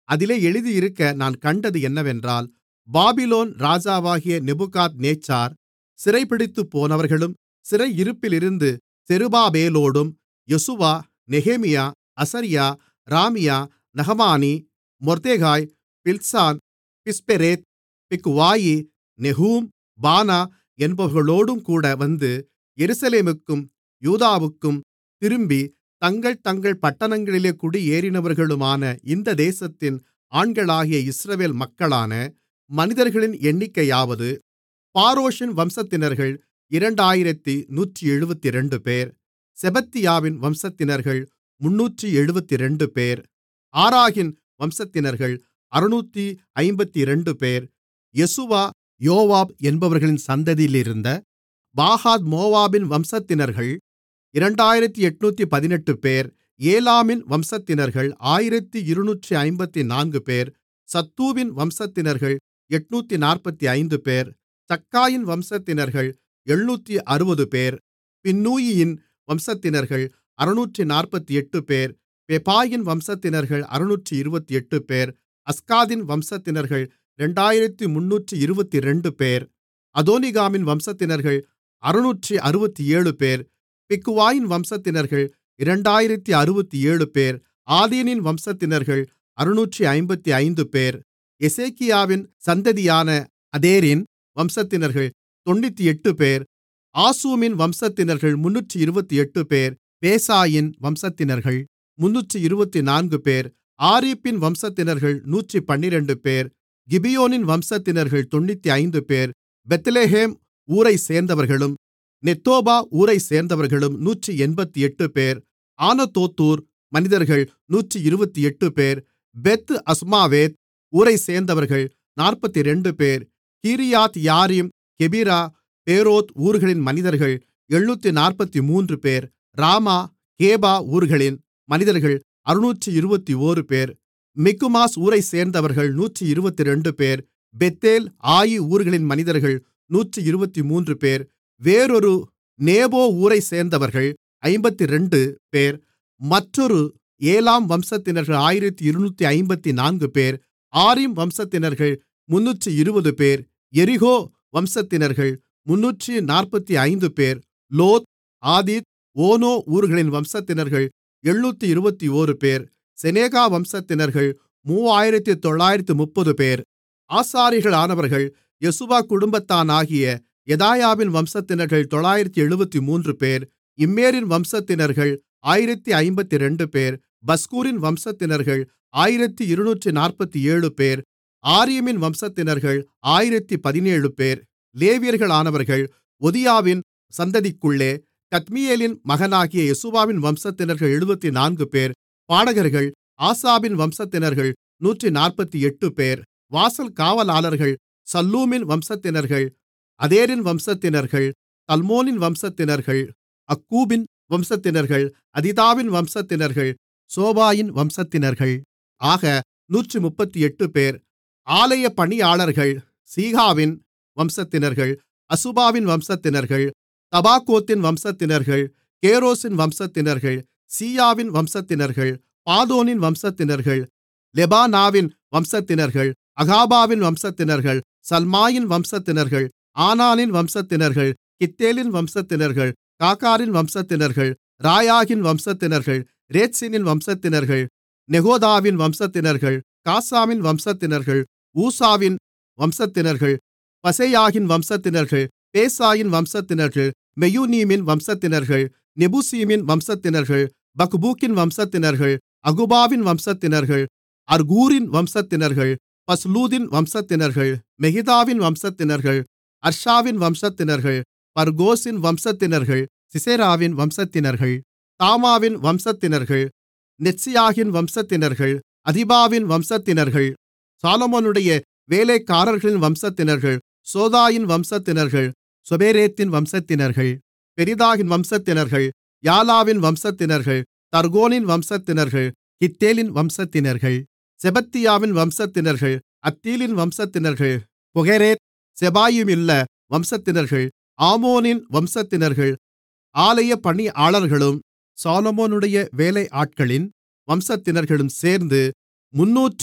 அதிலே எழுதியிருக்க நான் கண்டது என்னவென்றால் பாபிலோன் ராஜாவாகிய நேபுகாத்நேச்சார் சிறைபிடித்துப்போனவர்களும் சிறையிருப்பிலிருந்து செருபாபேலோடும் யெசுவா நெகேமியா அசரியா ராமியா நகமானி மொர்தெகாய் பில்சான் பிஸ்பெரேத் பிக்வாயி நெகூம் பானா என்பவர்களோடுங்கூட வந்து எருசலேமுக்கும் யூதாவுக்கும் திரும்பி தங்கள் தங்கள் பட்டணங்களிலே குடியேறினவர்களுமான இந்த தேசத்தின் ஆண்களாகிய இஸ்ரவேல் மக்களான மனிதர்களின் எண்ணிக்கையாவது பாரோஷின் வம்சத்தினர்கள் இரண்டாயிரத்து நூற்றெழுபத்திரண்டு பேர் செபத்தியாவின் வம்சத்தினர்கள் முன்னூற்று எழுபத்திரண்டுபேர் ஆராகின் வம்சத்தினர்கள் அறுநூற்று ஐம்பத்திரண்டுபேர் யெசுவா யோவாப் என்பவர்களின் சந்ததியிலிருந்த பாகாத் மோவாபின் வம்சத்தினர்கள் இரண்டாயிரத்து எண்ணூற்று பேர் ஏலாமின் வம்சத்தினர்கள் ஆயிரத்து இருநூற்று ஐம்பத்துநான்கு பேர் சத்தூவின் வம்சத்தினர்கள் எண்ணூற்று நாற்பத்தைந்து பேர் சக்காயின் வம்சத்தினர்கள் எழுநூற்று அறுபது பேர் பின்னூயியின் வம்சத்தினர்கள் அறுநூற்று நாற்பத்தெட்டு பேர் பெபாயின் வம்சத்தினர்கள் அறுநூற்று இருபத்தெட்டு பேர் அஸ்காதின் வம்சத்தினர்கள் இரண்டாயிரத்து முன்னூற்று இருபத்திரண்டு பேர் அதோனிகாமின் வம்சத்தினர்கள் அறுநூற்று அறுபத்தேழு பேர் பிக்குவாயின் வம்சத்தினர்கள் இரண்டாயிரத்து அறுபத்தேழு பேர் ஆதீனின் வம்சத்தினர்கள் அறுநூற்று ஐம்பத்தைந்து பேர் எசேக்கியாவின் சந்ததியான அதேரின் வம்சத்தினர்கள் தொண்ணூற்றெட்டு பேர் ஆசூமின் வம்சத்தினர்கள் முன்னூற்று இருபத்தெட்டு பேர் பேசாயின் வம்சத்தினர்கள் முன்னூற்று இருபத்துநான்கு பேர் ஆரீப்பின் வம்சத்தினர்கள் நூற்று பன்னிரண்டு பேர் கிபியோனின் வம்சத்தினர்கள் தொண்ணூற்றைந்து பேர் பெத்லெகேம் ஊரைச் சேர்ந்தவர்களும் நெத்தோபா ஊரைச் சேர்ந்தவர்களும் நூற்று எண்பத்தெட்டு பேர் ஆனதோத்தூர் மனிதர்கள் நூற்று இருபத்தெட்டு பேர் பெத் அஸ்மாவேத் ஊரைச் சேர்ந்தவர்கள் நாற்பத்திரண்டு பேர் கீரியாத் யாரீம் கெபிரா பேரோத் ஊர்களின் மனிதர்கள் எழுநூற்று நாற்பத்துமூன்று பேர் ராமா கேபா ஊர்களின் மனிதர்கள் அறுநூற்று இருபத்தொரு பேர் மிக்மாஸ் ஊரைச் சேர்ந்தவர்கள் நூற்று இருபத்திரண்டு பேர் பெத்தேல் ஆயி ஊர்களின் மனிதர்கள் நூற்று இருபத்துமூன்று பேர் வேறொரு நேபோ ஊரைச் சேர்ந்தவர்கள் ஐம்பத்திரண்டு பேர் மற்றொரு ஏலாம் வம்சத்தினர்கள் ஆயிரத்து இருநூற்று ஐம்பத்துநான்கு பேர் ஆரீம் வம்சத்தினர்கள் முன்னூற்று இருபது பேர் எரிகோ வம்சத்தினர்கள் முன்னூற்று நாற்பத்தைந்து பேர் லோத் ஆதீத் ஓனோ ஊர்களின் வம்சத்தினர்கள் எழுநூற்று இருபத்தொரு பேர் செனேகா வம்சத்தினர்கள் மூவாயிரத்து தொள்ளாயிரத்து முப்பது பேர் ஆசாரியர்களானவர்கள் யெசுவா குடும்பத்தானாகிய யெதாயாவின் வம்சத்தினர்கள் தொள்ளாயிரத்து எழுபத்து மூன்று பேர் இம்மேரின் வம்சத்தினர்கள் ஆயிரத்து ஐம்பத்திரண்டு பேர் பஸ்கூரின் வம்சத்தினர்கள் ஆயிரத்து இருநூற்று நாற்பத்தேழு பேர் ஆரீமின் வம்சத்தினர்கள் ஆயிரத்து பதினேழு பேர் லேவியர்களானவர்கள் ஒதியாவின் சந்ததிக்குள்ளே கத்மியேலின் மகனாகிய யெசுவாவின் வம்சத்தினர்கள் எழுபத்து நான்கு பேர் பாடகர்கள் ஆசாபின் வம்சத்தினர்கள் நூற்று நாற்பத்தெட்டு பேர் வாசல் காவலாளர்கள் சல்லூமின் வம்சத்தினர்கள் அதேரின் வம்சத்தினர்கள் தல்மோனின் வம்சத்தினர்கள் அக்கூபின் வம்சத்தினர்கள் அதிதாவின் வம்சத்தினர்கள் சோபாயின் வம்சத்தினர்கள் ஆக நூற்று முப்பத்தெட்டு பேர் ஆலய பணியாளர்கள் சீகாவின் வம்சத்தினர்கள் அசுபாவின் வம்சத்தினர்கள் தபாகோத்தின் வம்சத்தினர்கள் கேரோசின் வம்சத்தினர்கள் சீயாவின் வம்சத்தினர்கள் பாதோனின் வம்சத்தினர்கள் லெபானாவின் வம்சத்தினர்கள் அகாபாவின் வம்சத்தினர்கள் சல்மாயின் வம்சத்தினர்கள் ஆனானின் வம்சத்தினர்கள் கித்தேலின் வம்சத்தினர்கள் காக்காரின் வம்சத்தினர்கள் ராயாகின் வம்சத்தினர்கள் ரேத்சினின் வம்சத்தினர்கள் நெகோதாவின் வம்சத்தினர்கள் காசாமின் வம்சத்தினர்கள் ஊசாவின் வம்சத்தினர்கள் பசேயாகின் வம்சத்தினர்கள் பேசாயின் வம்சத்தினர்கள் மெயுனீமின் வம்சத்தினர்கள் நெபுசீமின் வம்சத்தினர்கள் பக்பூக்கின் வம்சத்தினர்கள் அகுபாவின் வம்சத்தினர்கள் அர்கூரின் வம்சத்தினர்கள் பஸ்லூதின் வம்சத்தினர்கள் மெகிதாவின் வம்சத்தினர்கள் அர்ஷாவின் வம்சத்தினர்கள் பர்கோசின் வம்சத்தினர்கள் சிசெராவின் வம்சத்தினர்கள் தாமாவின் வம்சத்தினர்கள் நெத்சியாகின் வம்சத்தினர்கள் அதிபாவின் வம்சத்தினர்கள் சாலமோனுடைய வேலைக்காரர்களின் வம்சத்தினர்கள் சோதாயின் வம்சத்தினர்கள் சொபேரேத்தின் வம்சத்தினர்கள் பெரிதாகின் வம்சத்தினர்கள் யாலாவின் வம்சத்தினர்கள் தர்கோனின் வம்சத்தினர்கள் கித்தேலின் வம்சத்தினர்கள் செபத்தியாவின் வம்சத்தினர்கள் அத்தீலின் வம்சத்தினர்கள் பொகெரேத் செபாயுமில்ல வம்சத்தினர்கள் ஆமோனின் வம்சத்தினர்கள் ஆலய பணியாளர்களும் சாலமோனுடைய வேலையாட்களின் வம்சத்தினர்களும் சேர்ந்து முன்னூற்று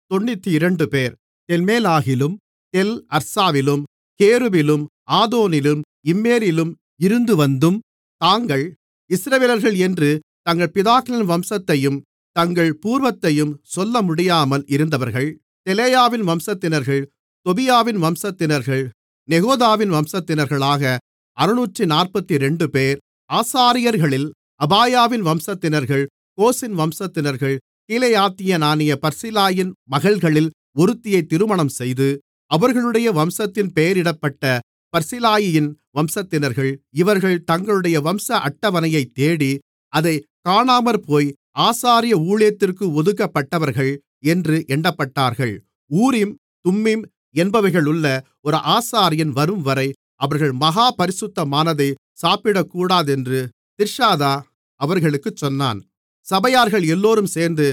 92 பேர் தெல்மேலாகிலும் தெல் அர்சாவிலும் கேருபிலும் ஆதோனிலும் இம்மேரிலும் இருந்துவந்தும் தாங்கள் இஸ்ரவேலர்கள் என்று தங்கள் பிதாக்களின் வம்சத்தையும் தங்கள் பூர்வத்தையும் சொல்லமுடியாமல் இருந்தவர்கள் தெலாயாவின் வம்சத்தினர்கள் தொபியாவின் வம்சத்தினர்கள் நெகோதாவின் வம்சத்தினர்களாக அறுநூற்றுநாற்பத்திரண்டு பேர் ஆசாரியர்களில் அபாயாவின் வம்சத்தினர்கள் கோசின் வம்சத்தினர்கள் கீலேயாத்தியனாகிய பர்சிலாயின் மகள்களில் ஒருத்தியை திருமணம் செய்து அவர்களுடைய வம்சத்தின் பெயரிடப்பட்ட பர்சிலாயியின் வம்சத்தினர்கள் இவர்கள் தங்களுடைய வம்ச அட்டவணையைத் தேடி அதைக் காணாமற்போய் ஆசாரிய ஊழியத்திற்கு ஒதுக்கப்பட்டவர்கள் என்று எண்ணப்பட்டார்கள் ஊரீம் தும்மீம் என்பவைகளுள்ள ஒரு ஆசாரியன் வரும்வரை அவர்கள் மகா பரிசுத்தமானதை சாப்பிடக்கூடாதென்று திர்ஷாதா அவர்களுக்குச் சொன்னான் சபையார்கள் எல்லோரும் சேர்ந்து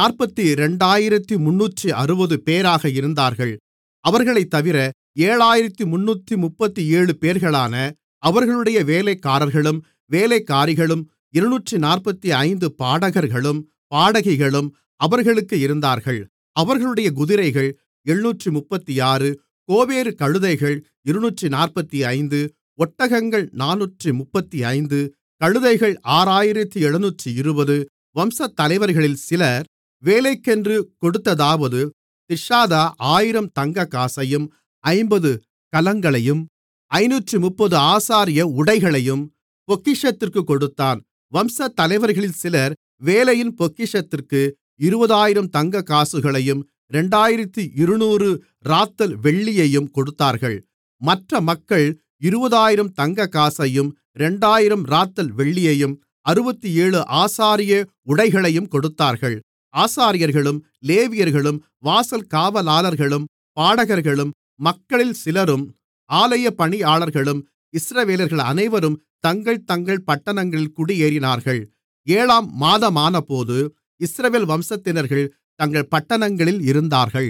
நாற்பத்திரண்டாயிரத்து அறுபது பேராக இருந்தார்கள் அவர்களைத்தவிர ஏழாயிரத்து முந்நூற்றுமுப்பத்தேழு பேர்களான அவர்களுடைய வேலைக்காரர்களும் வேலைக்காரிகளும் இருநூற்று நாற்பத்தைந்து பாடகர்களும் பாடகிகளும் அவர்களுக்கு இருந்தார்கள் அவர்களுடைய குதிரைகள் எழுநூற்று முப்பத்தாறு கோவேறு கழுதைகள் இருநூற்று நாற்பத்தைந்து ஒட்டகங்கள் நானூற்று முப்பத்தைந்து கழுதைகள் ஆறாயிரத்து எழுநூற்று இருபது வம்சத்தலைவர்களில் சிலர் வேலைக்கென்று கொடுத்ததாவது திர்ஷாதா ஆயிரம் தங்கக்காசையும் ஐம்பது கலங்களையும் ஐநூற்று முப்பது ஆசாரிய உடைகளையும் பொக்கிஷத்திற்குக் கொடுத்தான் வம்சத்தலைவர்களில் சிலர் வேலையின் பொக்கிஷத்திற்கு இருபதாயிரம் தங்கக்காசுகளையும் இரண்டாயிரத்து இருநூறு ராத்தல் வெள்ளியையும் கொடுத்தார்கள் மற்ற மக்கள் இருபதாயிரம் தங்கக்காசையும் இரண்டாயிரம் ராத்தல் வெள்ளியையும் அறுபத்தேழு ஆசாரிய உடைகளையும் கொடுத்தார்கள் ஆசாரியர்களும் லேவியர்களும் வாசல் காவலாளர்களும் பாடகர்களும் மக்களில் சிலரும் ஆலய பணியாளர்களும் இஸ்ரவேலர்கள் அனைவரும் தங்கள் தங்கள் பட்டணங்களில் குடியேறினார்கள் ஏழாம் மாதமானபோது இஸ்ரவேல் வம்சத்தினர்கள் தங்கள் பட்டணங்களில் இருந்தார்கள்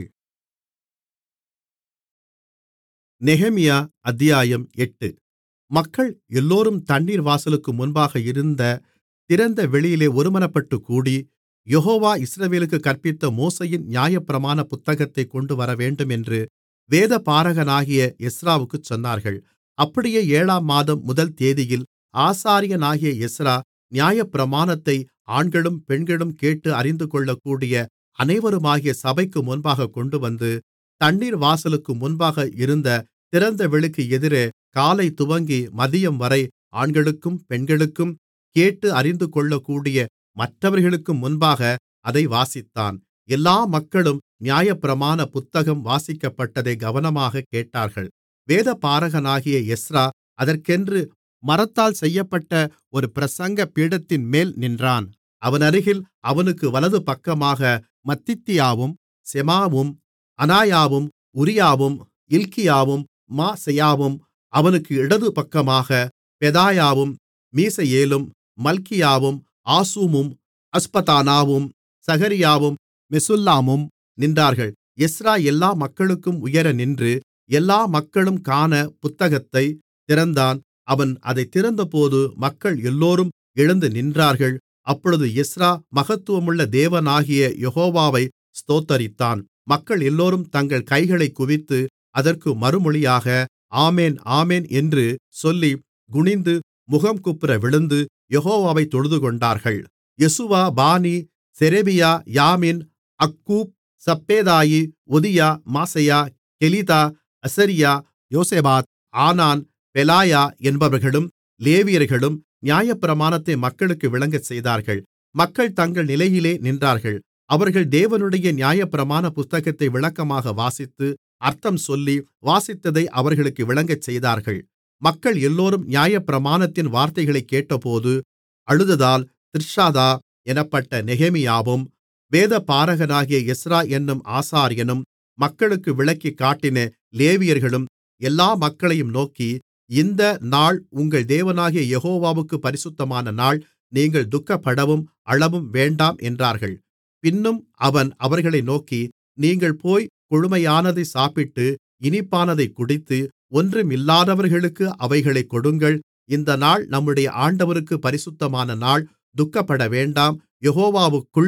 நெகேமியா அத்தியாயம் எட்டு மக்கள் எல்லோரும் தண்ணீர் வாசலுக்கு முன்பாக இருந்த திறந்த வெளியிலே ஒருமனப்பட்டுக் கூடி யெகோவா இஸ்ரவேலுக்குக் கற்பித்த மோசேயின் நியாயப்பிரமாண புத்தகத்தைக் கொண்டுவரவேண்டும் என்று வேதபாரகனாகிய எஸ்றாவுக்குச் சொன்னார்கள் அப்படியே ஏழாம் மாதம் முதல் தேதியில் ஆசாரியனாகிய எஸ்றா நியாயப்பிரமாணத்தை ஆண்களும் பெண்களும் கேட்டு அறிந்துகொள்ளக்கூடிய அனைவருமாகிய சபைக்கு முன்பாகக் கொண்டுவந்து தண்ணீர் வாசலுக்கு முன்பாக இருந்த திறந்தவெளிக்கு எதிரே காலை துவங்கி மதியம்வரை ஆண்களுக்கும் பெண்களுக்கும் கேட்டு அறிந்துகொள்ளக்கூடிய மற்றவர்களுக்கும் முன்பாக அதை வாசித்தான் எல்லா மக்களும் நியாயப்பிரமாண புத்தகம் வாசிக்கப்பட்டதை கவனமாகக் கேட்டார்கள் வேதபாரகனாகிய எஸ்றா அதற்கென்று மரத்தால் செய்யப்பட்ட ஒரு பிரசங்க பீடத்தின்மேல் நின்றான் அவனருகில் அவனுக்கு வலதுபக்கமாக மத்தித்தியாவும் செமாவும் அனாயாவும் உரியாவும் இல்க்கியாவும் மாசெயாவும் அவனுக்கு இடதுபக்கமாக பெதாயாவும் மீசையேலும் மல்கியாவும் ஆசூமும் அஸ்பதானாவும் சகரியாவும் மெசுல்லாமும் நின்றார்கள் எஸ்றா எல்லா மக்களுக்கும் உயர நின்று எல்லா மக்களும் காண புத்தகத்தைத் திறந்தான் அவன் அதைத் திறந்தபோது மக்கள் எல்லோரும் எழுந்து நின்றார்கள் அப்பொழுது எஸ்றா மகத்துவமுள்ள தேவனாகிய யெகோவாவை ஸ்தோத்தரித்தான் மக்கள் எல்லோரும் தங்கள் கைகளைக் குவித்து அதற்கு மறுமொழியாக ஆமென் ஆமென் என்று சொல்லி குனிந்து முகங்குப்புற விழுந்து யெகோவாவைத் தொழுதுகொண்டார்கள் யெசுவா பானி செரெபியா யாமின் அக்கூப் சப்பேதாயி ஒதியா மாசெயா கெலிதா அசரியா யோசபாத் ஆனான் பெலாயா என்பவர்களும் லேவியர்களும் நியாயப்பிரமாணத்தை மக்களுக்கு விளங்கச் செய்தார்கள் மக்கள் தங்கள் நிலையிலே நின்றார்கள் அவர்கள் தேவனுடைய நியாயப்பிரமாண புத்தகத்தை விளக்கமாக வாசித்து அர்த்தம் சொல்லி வாசித்ததை அவர்களுக்கு விளங்கச் செய்தார்கள் மக்கள் எல்லோரும் நியாயப்பிரமாணத்தின் வார்த்தைகளைக் கேட்டபோது அழுததால் திர்ஷாதா எனப்பட்ட நெகேமியாவும் வேதபாரகனாகிய எஸ்றா என்னும் ஆசாரியனும் மக்களுக்கு விளக்கிக் காட்டின லேவியர்களும் எல்லா மக்களையும் நோக்கி இந்த நாள் உங்கள் தேவனாகிய யெகோவாவுக்கு பரிசுத்தமான நாள் நீங்கள் துக்கப்படவும் அழவும் வேண்டாம் என்றார்கள் பின்னும் அவன் அவர்களை நோக்கி நீங்கள் போய் கொழுமையானதை சாப்பிட்டு இனிப்பானதைக் குடித்து ஒன்றுமில்லாதவர்களுக்கு அவைகளைக் கொடுங்கள் இந்த நாள் நம்முடைய ஆண்டவருக்கு பரிசுத்தமான நாள் துக்கப்படவேண்டாம் யெகோவாவுக்குள்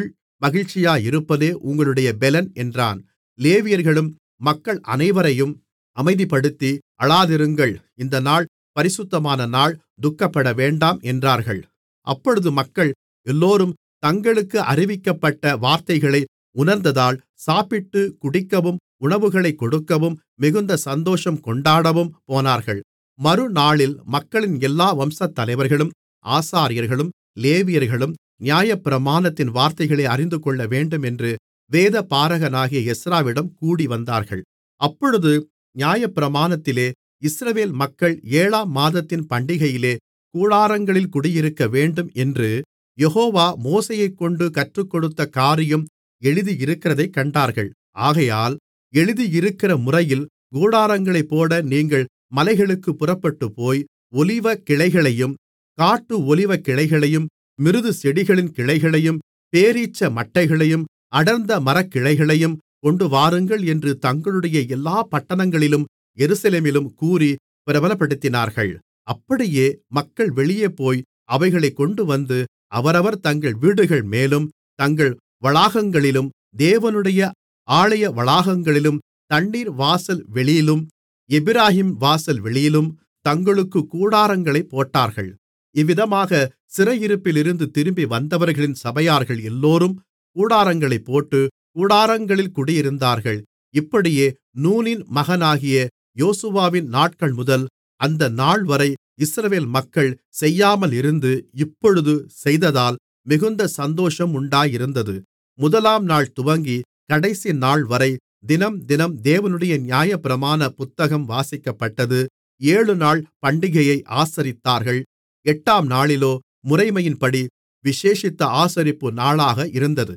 மகிழ்ச்சியாயிருப்பதே உங்களுடைய பெலன் என்றான் லேவியர்களும் மக்கள் அனைவரையும் அமைதிப்படுத்தி அழாதிருங்கள் இந்த நாள் பரிசுத்தமான நாள் துக்கப்பட வேண்டாம் என்றார்கள் அப்பொழுது மக்கள் எல்லோரும் தங்களுக்கு அறிவிக்கப்பட்ட வார்த்தைகளை உணர்ந்ததால் சாப்பிட்டு குடிக்கவும் உணவுகளைக் கொடுக்கவும் மிகுந்த சந்தோஷம் கொண்டாடவும் போனார்கள் மறுநாளில் மக்களின் எல்லா வம்சத்தலைவர்களும் ஆசாரியர்களும் லேவியர்களும் நியாயப்பிரமாணத்தின் வார்த்தைகளை அறிந்துகொள்ள வேண்டும் என்று வேதபாரகனாகிய எஸ்ராவிடம் கூடிவந்தார்கள் அப்பொழுது நியாயப்பிரமாணத்திலே இஸ்ரவேல் மக்கள் ஏழாம் மாதத்தின் பண்டிகையிலே கூடாரங்களில் குடியிருக்க வேண்டும் என்று யெகோவா மோசேயைக்கொண்டு கற்றுக்கொடுத்த காரியம் எழுதியிருக்கிறதைக் கண்டார்கள் ஆகையால் எழுதியிருக்கிற முறையில் கூடாரங்களைப் போட நீங்கள் மலைகளுக்குப் புறப்பட்டுப்போய் ஒலிவக் கிளைகளையும் காட்டு ஒலிவக் கிளைகளையும் மிருது செடிகளின் கிளைகளையும் பேரீச்ச மட்டைகளையும் அடர்ந்த மரக்கிளைகளையும் கொண்டுவாருங்கள் என்று தங்களுடைய எல்லா பட்டணங்களிலும் எருசலேமிலும் கூறி பிரபலப்படுத்தினார்கள் அப்படியே மக்கள் வெளியே போய் அவைகளைக் கொண்டுவந்து அவரவர் தங்கள் வீடுகள் மேலும் தங்கள் வளாகங்களிலும் தேவனுடைய ஆலய வளாகங்களிலும் தண்ணீர் வாசல் வெளியிலும் எப்பிராயீம் வாசல் வெளியிலும் தங்களுக்கு கூடாரங்களைப் போட்டார்கள் இவ்விதமாக சிறையிருப்பிலிருந்து திரும்பி வந்தவர்களின் சபையார்கள் எல்லோரும் கூடாரங்களைப் போட்டு கூடாரங்களில் குடியிருந்தார்கள் இப்படியே நூனின் மகனாகிய யோசுவாவின் நாட்கள்முதல் அந்த நாள்வரை இஸ்ரவேல் மக்கள் செய்யாமல் இருந்து இப்பொழுது செய்ததால் மிகுந்த சந்தோஷம் உண்டாயிருந்தது முதலாம் நாள் துவங்கி கடைசி நாள்வரை தினம் தினம் தேவனுடைய நியாயப்பிரமாண புத்தகம் வாசிக்கப்பட்டது ஏழுநாள் பண்டிகையை ஆசரித்தார்கள் எட்டாம் நாளிலோ முறைமையின்படி விசேஷித்த ஆசரிப்பு நாளாக இருந்தது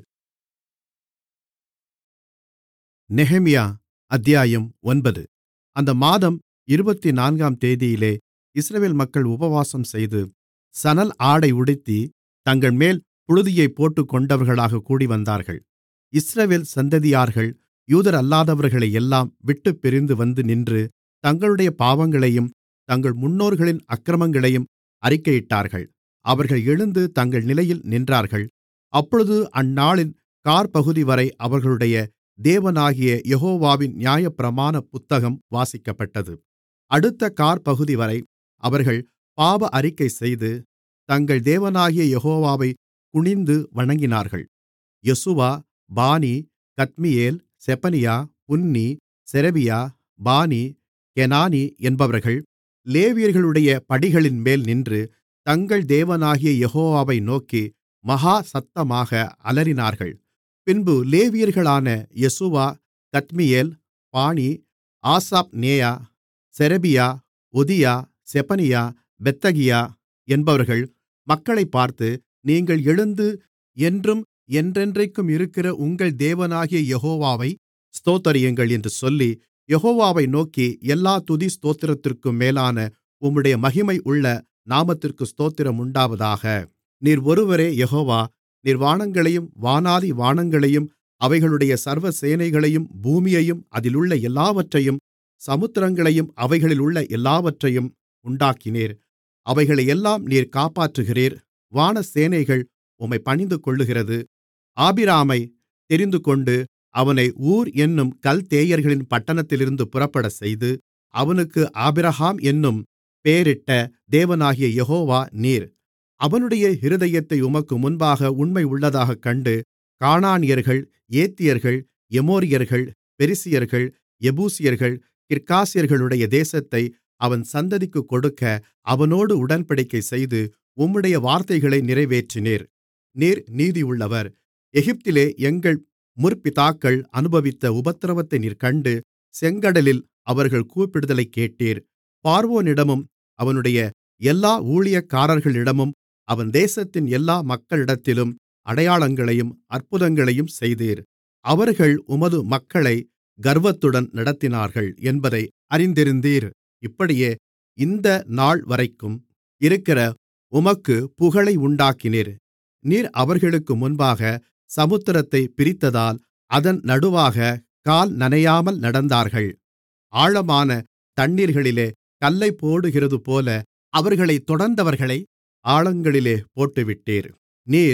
நெகேமியா அத்தியாயம் ஒன்பது அந்த மாதம் இருபத்துநான்காம் தேதியிலே இஸ்ரவேல் மக்கள் உபவாசம் செய்து சணல் ஆடை உடுத்தி தங்கள்மேல் புழுதியைப் போட்டுக்கொண்டவர்களாகக் கூடிவந்தார்கள் இஸ்ரவேல் சந்ததியார்கள் யூதரல்லாதவர்களையெல்லாம் விட்டுப்பிரிந்து வந்து நின்று தங்களுடைய பாவங்களையும் தங்கள் முன்னோர்களின் அக்கிரமங்களையும் அறிக்கையிட்டார்கள் அவர்கள் எழுந்து தங்கள் நிலையில் நின்றார்கள் அப்பொழுது அந்நாளின் காற்பகுதிவரை அவர்களுடைய தேவனாகிய யெகோவாவின் நியாயப்பிரமாண புத்தகம் வாசிக்கப்பட்டது அடுத்த காற்பகுதிவரை அவர்கள் பாவ அறிக்கைசெய்து தங்கள் தேவனாகிய யெகோவாவை குனிந்து வணங்கினார்கள் யெசுவா பானி கத்மியேல் செபனியா புன்னி செரெபியா பானி கெனானி என்பவர்கள் லேவியர்களுடைய படிகளின்மேல் நின்று தங்கள் தேவனாகிய யெகோவாவை நோக்கி மகா சத்தமாக அலறினார்கள் பின்பு லேவியர்களான யெசுவா கத்மியேல் பானி ஆசாப்நேயா செரெபியா ஒதியா செபனியா பெத்தகியா என்பவர்கள் மக்களைப் பார்த்து நீங்கள் எழுந்து என்றும் என்றென்றைக்கும் இருக்கிற உங்கள் தேவனாகிய யெகோவாவை ஸ்தோத்தரியுங்கள் என்று சொல்லி யெகோவாவை நோக்கி எல்லா துதி ஸ்தோத்திரத்திற்கும் மேலான உம்முடைய மகிமை உள்ள நாமத்திற்கு ஸ்தோத்திரம் உண்டாவதாக நீர் ஒருவரே யெகோவா நீர் வானங்களையும் வானாதி வானங்களையும் அவைகளுடைய சர்வ சேனைகளையும் பூமியையும் அதிலுள்ள எல்லாவற்றையும் சமுத்திரங்களையும் அவைகளிலுள்ள எல்லாவற்றையும் உண்டாக்கினீர் அவைகளையெல்லாம் நீர் காப்பாற்றுகிறீர் வானசேனைகள் உம்மை பணிந்துகொள்ளுகிறது ஆபிராமை தெரிந்துகொண்டு அவனை ஊர் என்னும் கல்தேயர்களின் பட்டணத்திலிருந்து புறப்படச்செய்து அவனுக்கு ஆபிரகாம் என்னும் பெயரிட்ட தேவனாகிய யெகோவா நீர் அவனுடைய இருதயத்தை உமக்கு முன்பாக உண்மையுள்ளதாகக் கண்டு கானானியர்கள் ஏத்தியர்கள் எமோரியர்கள் பெரிசியர்கள் எபூசியர்கள் கிர்காசியர்களுடைய தேசத்தை அவன் சந்ததிக்குக் கொடுக்க அவனோடு உடன்படிக்கை செய்து உம்முடைய வார்த்தைகளை நிறைவேற்றினீர் நீர் நீதியுள்ளவர் எகிப்திலே எங்கள் முற்பிதாக்கள் அனுபவித்த உபத்திரவத்தை நீர் கண்டு செங்கடலில் அவர்கள் கூப்பிடுதலைக் கேட்டீர் பார்வோனிடமும் அவனுடைய எல்லா ஊழியக்காரர்களிடமும் அவன் தேசத்தின் எல்லா மக்களிடத்திலும் அடையாளங்களையும் அற்புதங்களையும் செய்தீர் அவர்கள் உமது மக்களை கர்வத்துடன் நடத்தினார்கள் என்பதை அறிந்திருந்தீர் இப்படியே இந்த நாள்வரைக்கும் இருக்கிற உமக்கு புகழை உண்டாக்கினீர் நீர் அவர்களுக்கு முன்பாக சமுத்திரத்தைப் பிரித்ததால் அதன் நடுவாக கால் நனையாமல் நடந்தார்கள் ஆழமான தண்ணீர்களிலே கல்லைப் போடுகிறதுபோல அவர்களைத் தொடர்ந்தவர்களை ஆழங்களிலே போட்டுவிட்டீர் நீர்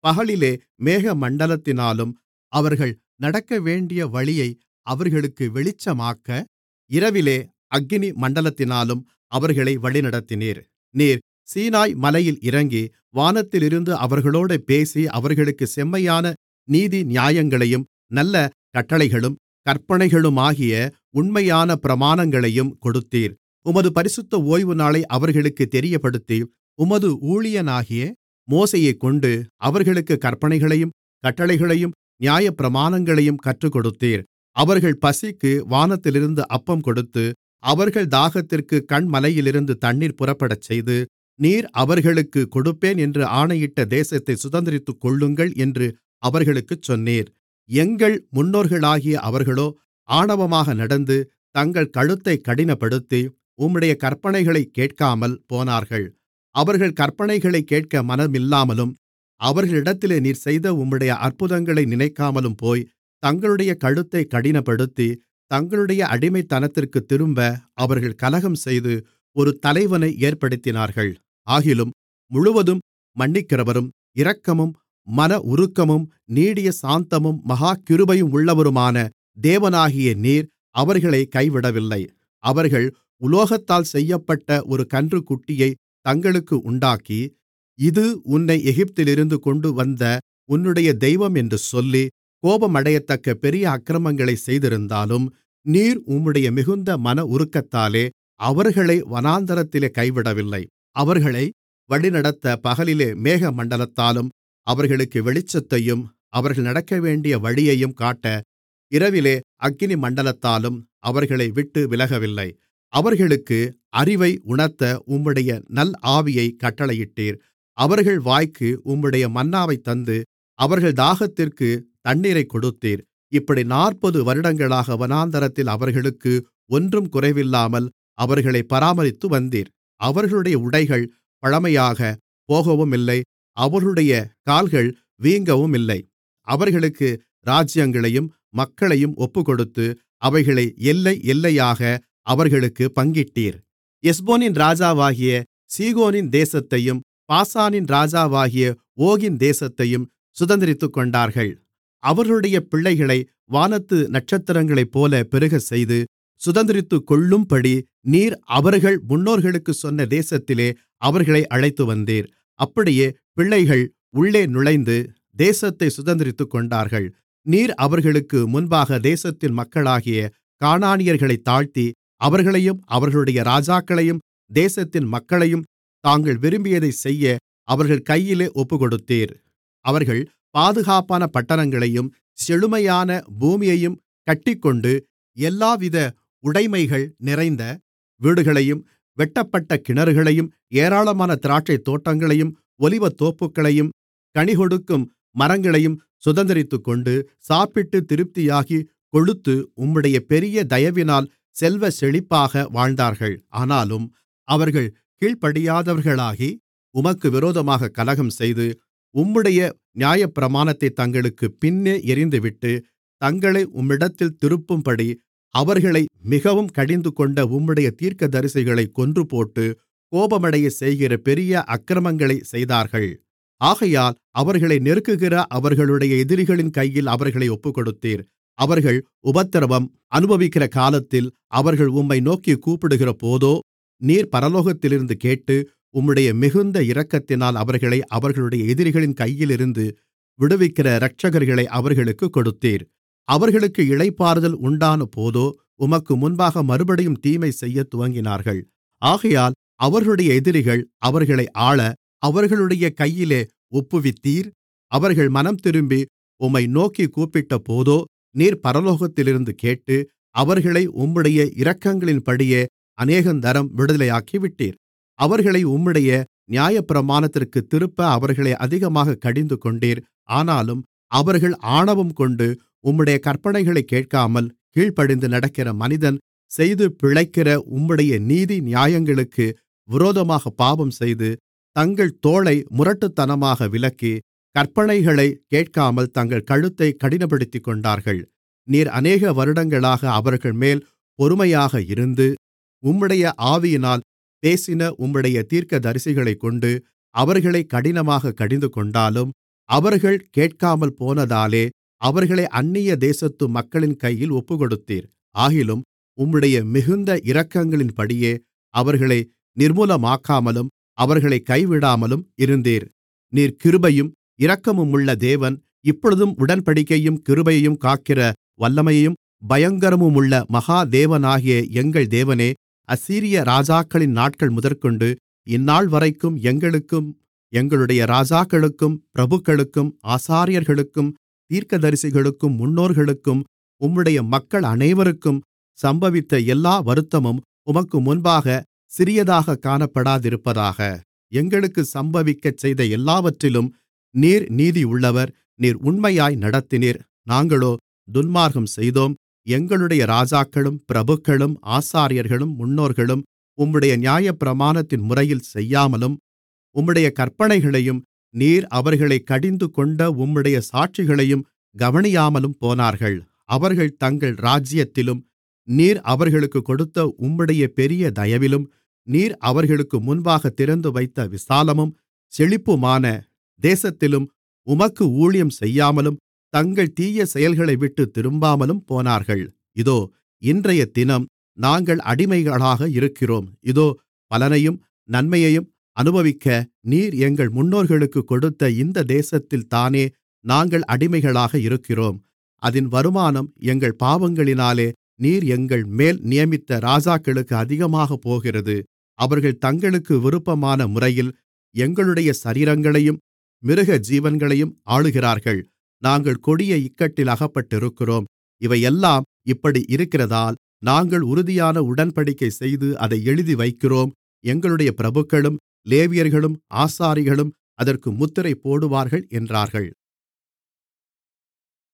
பகலிலே மேகமண்டலத்தினாலும் அவர்கள் நடக்கவேண்டிய வழியை அவர்களுக்கு வெளிச்சமாக்க இரவிலே அக்கினி மண்டலத்தினாலும் அவர்களை வழிநடத்தினீர் நீர் சீனாய் மலையில் இறங்கி வானத்திலிருந்து அவர்களோடே பேசி அவர்களுக்குச் செம்மையான நீதி நியாயங்களையும் நல்ல கட்டளைகளும் கற்பனைகளுமாகிய உண்மையான பிரமாணங்களையும் கொடுத்தீர் உமது பரிசுத்த ஓய்வுநாளை அவர்களுக்குத் தெரியப்படுத்தி உமது ஊழியனாகிய மோசேயைக்கொண்டு அவர்களுக்குக் கற்பனைகளையும் கட்டளைகளையும் நியாயப்பிரமாணங்களையும் கற்றுக்கொடுத்தீர் அவர்கள் பசிக்கு வானத்திலிருந்து அப்பம் கொடுத்து அவர்கள் தாகத்திற்கு கன்மலையிலிருந்து தண்ணீர் புறப்படச்செய்து நீர் அவர்களுக்குக் கொடுப்பேன் என்று ஆணையிட்ட தேசத்தைச் சுதந்தரித்துக்கொள்ளுங்கள் என்று அவர்களுக்குச் சொன்னீர் எங்கள் முன்னோர்களாகிய அவர்களோ ஆணவமாக நடந்து தங்கள் கழுத்தைக் கடினப்படுத்தி உம்முடைய கற்பனைகளைக் கேட்காமல் போனார்கள் அவர்கள் கற்பனைகளைக் கேட்க மனமில்லாமலும் அவர்களிடத்திலே நீர் செய்த உம்முடைய அற்புதங்களை நினைக்காமலும் போய் தங்களுடைய கழுத்தைக் கடினப்படுத்தி தங்களுடைய அடிமைத்தனத்திற்குத் திரும்ப அவர்கள் கலகம்செய்து ஒரு தலைவனை ஏற்படுத்தினார்கள் ஆகிலும் முழுவதும் மன்னிக்கிறவரும் இரக்கமும் மன உருக்கமும் நீடிய சாந்தமும் மகா கிருபையும் உள்ளவருமான தேவனாகிய நீர் அவர்களைக் கைவிடவில்லை அவர்கள் உலோகத்தால் செய்யப்பட்ட ஒரு கன்றுக்குட்டியை தங்களுக்கு உண்டாக்கி இது உன்னை எகிப்திலிருந்து கொண்டுவந்த உன்னுடைய தெய்வம் என்று சொல்லி கோபமடையத்தக்க பெரிய அக்கிரமங்களைச் செய்திருந்தாலும் நீர் உம்முடைய மிகுந்த மன உருக்கத்தாலே அவர்களை வனாந்தரத்திலே கைவிடவில்லை அவர்களை வழிநடத்த பகலிலே மேகமண்டலத்தாலும் அவர்களுக்கு வெளிச்சத்தையும் அவர்கள் நடக்கவேண்டிய வழியையும் காட்ட இரவிலே அக்கினி மண்டலத்தாலும் அவர்களை விட்டு விலகவில்லை அவர்களுக்கு அறிவை உணர்த்த உம்முடைய நல் ஆவியைக் கட்டளையிட்டீர் அவர்கள் வாய்க்கு உம்முடைய மன்னாவைத் தந்து அவர்கள் தாகத்திற்கு தண்ணீரைக் கொடுத்தீர் இப்படி நாற்பது வருடங்களாக வனாந்தரத்தில் அவர்களுக்கு ஒன்றும் குறைவில்லாமல் அவர்களை பராமரித்து வந்தீர் அவர்களுடைய உடைகள் பழமையாகப் போகவுமில்லை அவர்களுடைய கால்கள் வீங்கவுமில்லை அவர்களுக்கு ராஜ்யங்களையும் மக்களையும் ஒப்புக்கொடுத்து அவைகளை எல்லை எல்லையாக அவர்களுக்குப் பங்கிட்டீர் எஸ்போனின் ராஜாவாகிய சீகோனின் தேசத்தையும் பாசானின் ராஜாவாகிய ஓகின் தேசத்தையும் சுதந்தரித்துக்கொண்டார்கள் அவர்களுடைய பிள்ளைகளை வானத்து நட்சத்திரங்களைப்போல பெருகச்செய்து சுதந்தரித்துக்கொள்ளும்படி நீர் அவர்கள் முன்னோர்களுக்குச் சொன்ன தேசத்திலே அவர்களை அழைத்துவந்தீர் அப்படியே பிள்ளைகள் உள்ளே நுழைந்து தேசத்தைச் சுதந்தரித்துக்கொண்டார்கள் நீர் அவர்களுக்கு முன்பாக தேசத்தின் மக்களாகிய கானானியர்களைத் தாழ்த்தி அவர்களையும் அவர்களுடைய ராஜாக்களையும் தேசத்தின் மக்களையும் தாங்கள் விரும்பியதைச் செய்ய அவர்கள் கையிலே ஒப்புக்கொடுத்தீர் அவர்கள் பாதுகாப்பான பட்டணங்களையும் செழுமையான பூமியையும் கட்டிக்கொண்டு எல்லாவித உடைமைகள் நிறைந்த வீடுகளையும் வெட்டப்பட்ட கிணறுகளையும் ஏராளமான திராட்சைத்தோட்டங்களையும் ஒலிவத்தோப்புகளையும் கனிகொடுக்கும் மரங்களையும் சுதந்தரித்துக்கொண்டு சாப்பிட்டு திருப்தியாகி கொழுத்து உம்முடைய பெரிய தயவினால் செல்வ செழிப்பாக வாழ்ந்தார்கள் ஆனாலும் அவர்கள் கீழ்ப்படியாதவர்களாகி உமக்கு விரோதமாக கலகம்செய்து உம்முடைய நியாயப்பிரமாணத்தைத் தங்களுக்குப் பின்னே எறிந்துவிட்டு தங்களை உம்மிடத்தில் திருப்பும்படி அவர்களை மிகவும் கடிந்துகொண்ட உம்முடைய தீர்க்கதரிசிகளைக் கொன்றுபோட்டு கோபமடையச் செய்கிற பெரிய அக்கிரமங்களைச் செய்தார்கள் ஆகையால் அவர்களை நெருக்குகிற அவர்களுடைய எதிரிகளின் கையில் அவர்களை ஒப்புக்கொடுத்தீர் அவர்கள் உபத்திரவம் அனுபவிக்கிற காலத்தில் அவர்கள் உம்மை நோக்கிக் கூப்பிடுகிறபோதோ நீர் பரலோகத்திலிருந்து கேட்டு உம்முடைய மிகுந்த இரக்கத்தினால் அவர்களை அவர்களுடைய எதிரிகளின் கையிலிருந்து விடுவிக்கிற இரட்சகர்களை அவர்களுக்குக் கொடுத்தீர் அவர்களுக்கு இளைப்பாறுதல் உண்டானபோதோ உமக்கு முன்பாக மறுபடியும் தீமை செய்யத் துவங்கினார்கள் ஆகையால் அவர்களுடைய எதிரிகள் அவர்களை ஆள அவர்களுடைய கையிலே ஒப்புவித்தீர் அவர்கள் மனம்திரும்பி உம்மை நோக்கிக் கூப்பிட்டபோதோ நீர் பரலோகத்திலிருந்து கேட்டு அவர்களை உம்முடைய இரக்கங்களின்படியே அநேகந்தரம் விடுதலையாக்கிவிட்டீர் அவர்களை உம்முடைய நியாயப்பிரமாணத்திற்குத் திருப்ப அவர்களை அதிகமாகக் கடிந்துகொண்டீர் ஆனாலும் அவர்கள் ஆணவம்கொண்டு உம்முடைய கற்பனைகளைக் கேட்காமல் கீழ்ப்படிந்து நடக்கிற மனிதன் செய்து பிழைக்கிற உம்முடைய நீதி நியாயங்களுக்கு விரோதமாகப் பாவம்செய்து தங்கள் தோளை முரட்டுத்தனமாக விலக்கி கற்பனைகளைக் கேட்காமல் தங்கள் கழுத்தைக் கடினப்படுத்திக்கொண்டார்கள் நீர் அநேக வருடங்களாக அவர்கள்மேல் பொறுமையாக இருந்து உம்முடைய ஆவியினால் பேசின உம்முடைய தீர்க்கதரிசிகளைக்கொண்டு அவர்களைக் கடினமாகக் கடிந்துகொண்டாலும் அவர்கள் கேட்காமல் போனதாலே அவர்களை அந்நிய தேசத்து மக்களின் கையில் ஒப்புக்கொடுத்தீர் ஆகிலும் உம்முடைய மிகுந்த இரக்கங்களின்படியே அவர்களை நிர்மூலமாக்காமலும் அவர்களைக் கைவிடாமலும் இருந்தீர் நீர் கிருபையும் இரக்கமுமுள்ள தேவன் இப்பொழுதும் உடன்படிக்கையையும் கிருபையையும் காக்கிற வல்லமையும் பயங்கரமுமுள்ள மகா தேவனாகிய எங்கள் தேவனே அசீரிய ராஜாக்களின் நாட்கள் முதற்கொண்டு இந்நாள்வரைக்கும் எங்களுக்கும் எங்களுடைய ராஜாக்களுக்கும் பிரபுக்களுக்கும் ஆசாரியர்களுக்கும் தீர்க்கதரிசிகளுக்கும் முன்னோர்களுக்கும் உம்முடைய மக்கள் அனைவருக்கும் சம்பவித்த எல்லா வருத்தமும் உமக்கு முன்பாக சிறியதாகக் காணப்படாதிருப்பதாக எங்களுக்கு சம்பவிக்கச் செய்த எல்லாவற்றிலும் நீர் நீதியுள்ளவர் நீர் உண்மையாய் நடத்தினீர் நாங்களோ துன்மார்க்கம் செய்தோம் எங்களுடைய ராஜாக்களும் பிரபுக்களும் ஆசாரியர்களும் முன்னோர்களும் உம்முடைய நியாயப்பிரமாணத்தின் முறையில் செய்யாமலும் உம்முடைய கற்பனைகளையும் நீர் அவர்களைக் கடிந்துகொண்ட உம்முடைய சாட்சிகளையும் கவனியாமலும் போனார்கள் அவர்கள் தங்கள் ராஜ்யத்திலும் நீர் அவர்களுக்குக் கொடுத்த உம்முடைய பெரிய தயவிலும் நீர் அவர்களுக்கு முன்பாகத் திறந்துவைத்த விசாலமும் செழிப்புமான தேசத்திலும் உமக்கு ஊழியம் செய்யாமலும் தங்கள் தீய செயல்களைவிட்டுத் திரும்பாமலும் போனார்கள் இதோ இன்றையதினம் நாங்கள் அடிமைகளாக இருக்கிறோம் இதோ பலனையும் நன்மையையும் அனுபவிக்க நீர் எங்கள் முன்னோர்களுக்குக் கொடுத்த இந்த தேசத்தில்தானே நாங்கள் அடிமைகளாக இருக்கிறோம் அதின் வருமானம் எங்கள் பாவங்களினாலே நீர் எங்கள்மேல் நியமித்த ராஜாக்களுக்கு அதிகமாகப் போகிறது அவர்கள் தங்களுக்கு விருப்பமான முறையில் எங்களுடைய சரீரங்களையும் மிருகஜீவன்களையும் ஆளுகிறார்கள் நாங்கள் கொடிய இக்கட்டில் அகப்பட்டிருக்கிறோம் இவையெல்லாம் இப்படி இருக்கிறதால் நாங்கள் உறுதியான உடன்படிக்கை செய்து அதை எழுதி வைக்கிறோம் எங்களுடைய பிரபுக்களும் லேவியர்களும் ஆசாரிகளும் அதற்கு முத்திரை போடுவார்கள் என்றார்கள்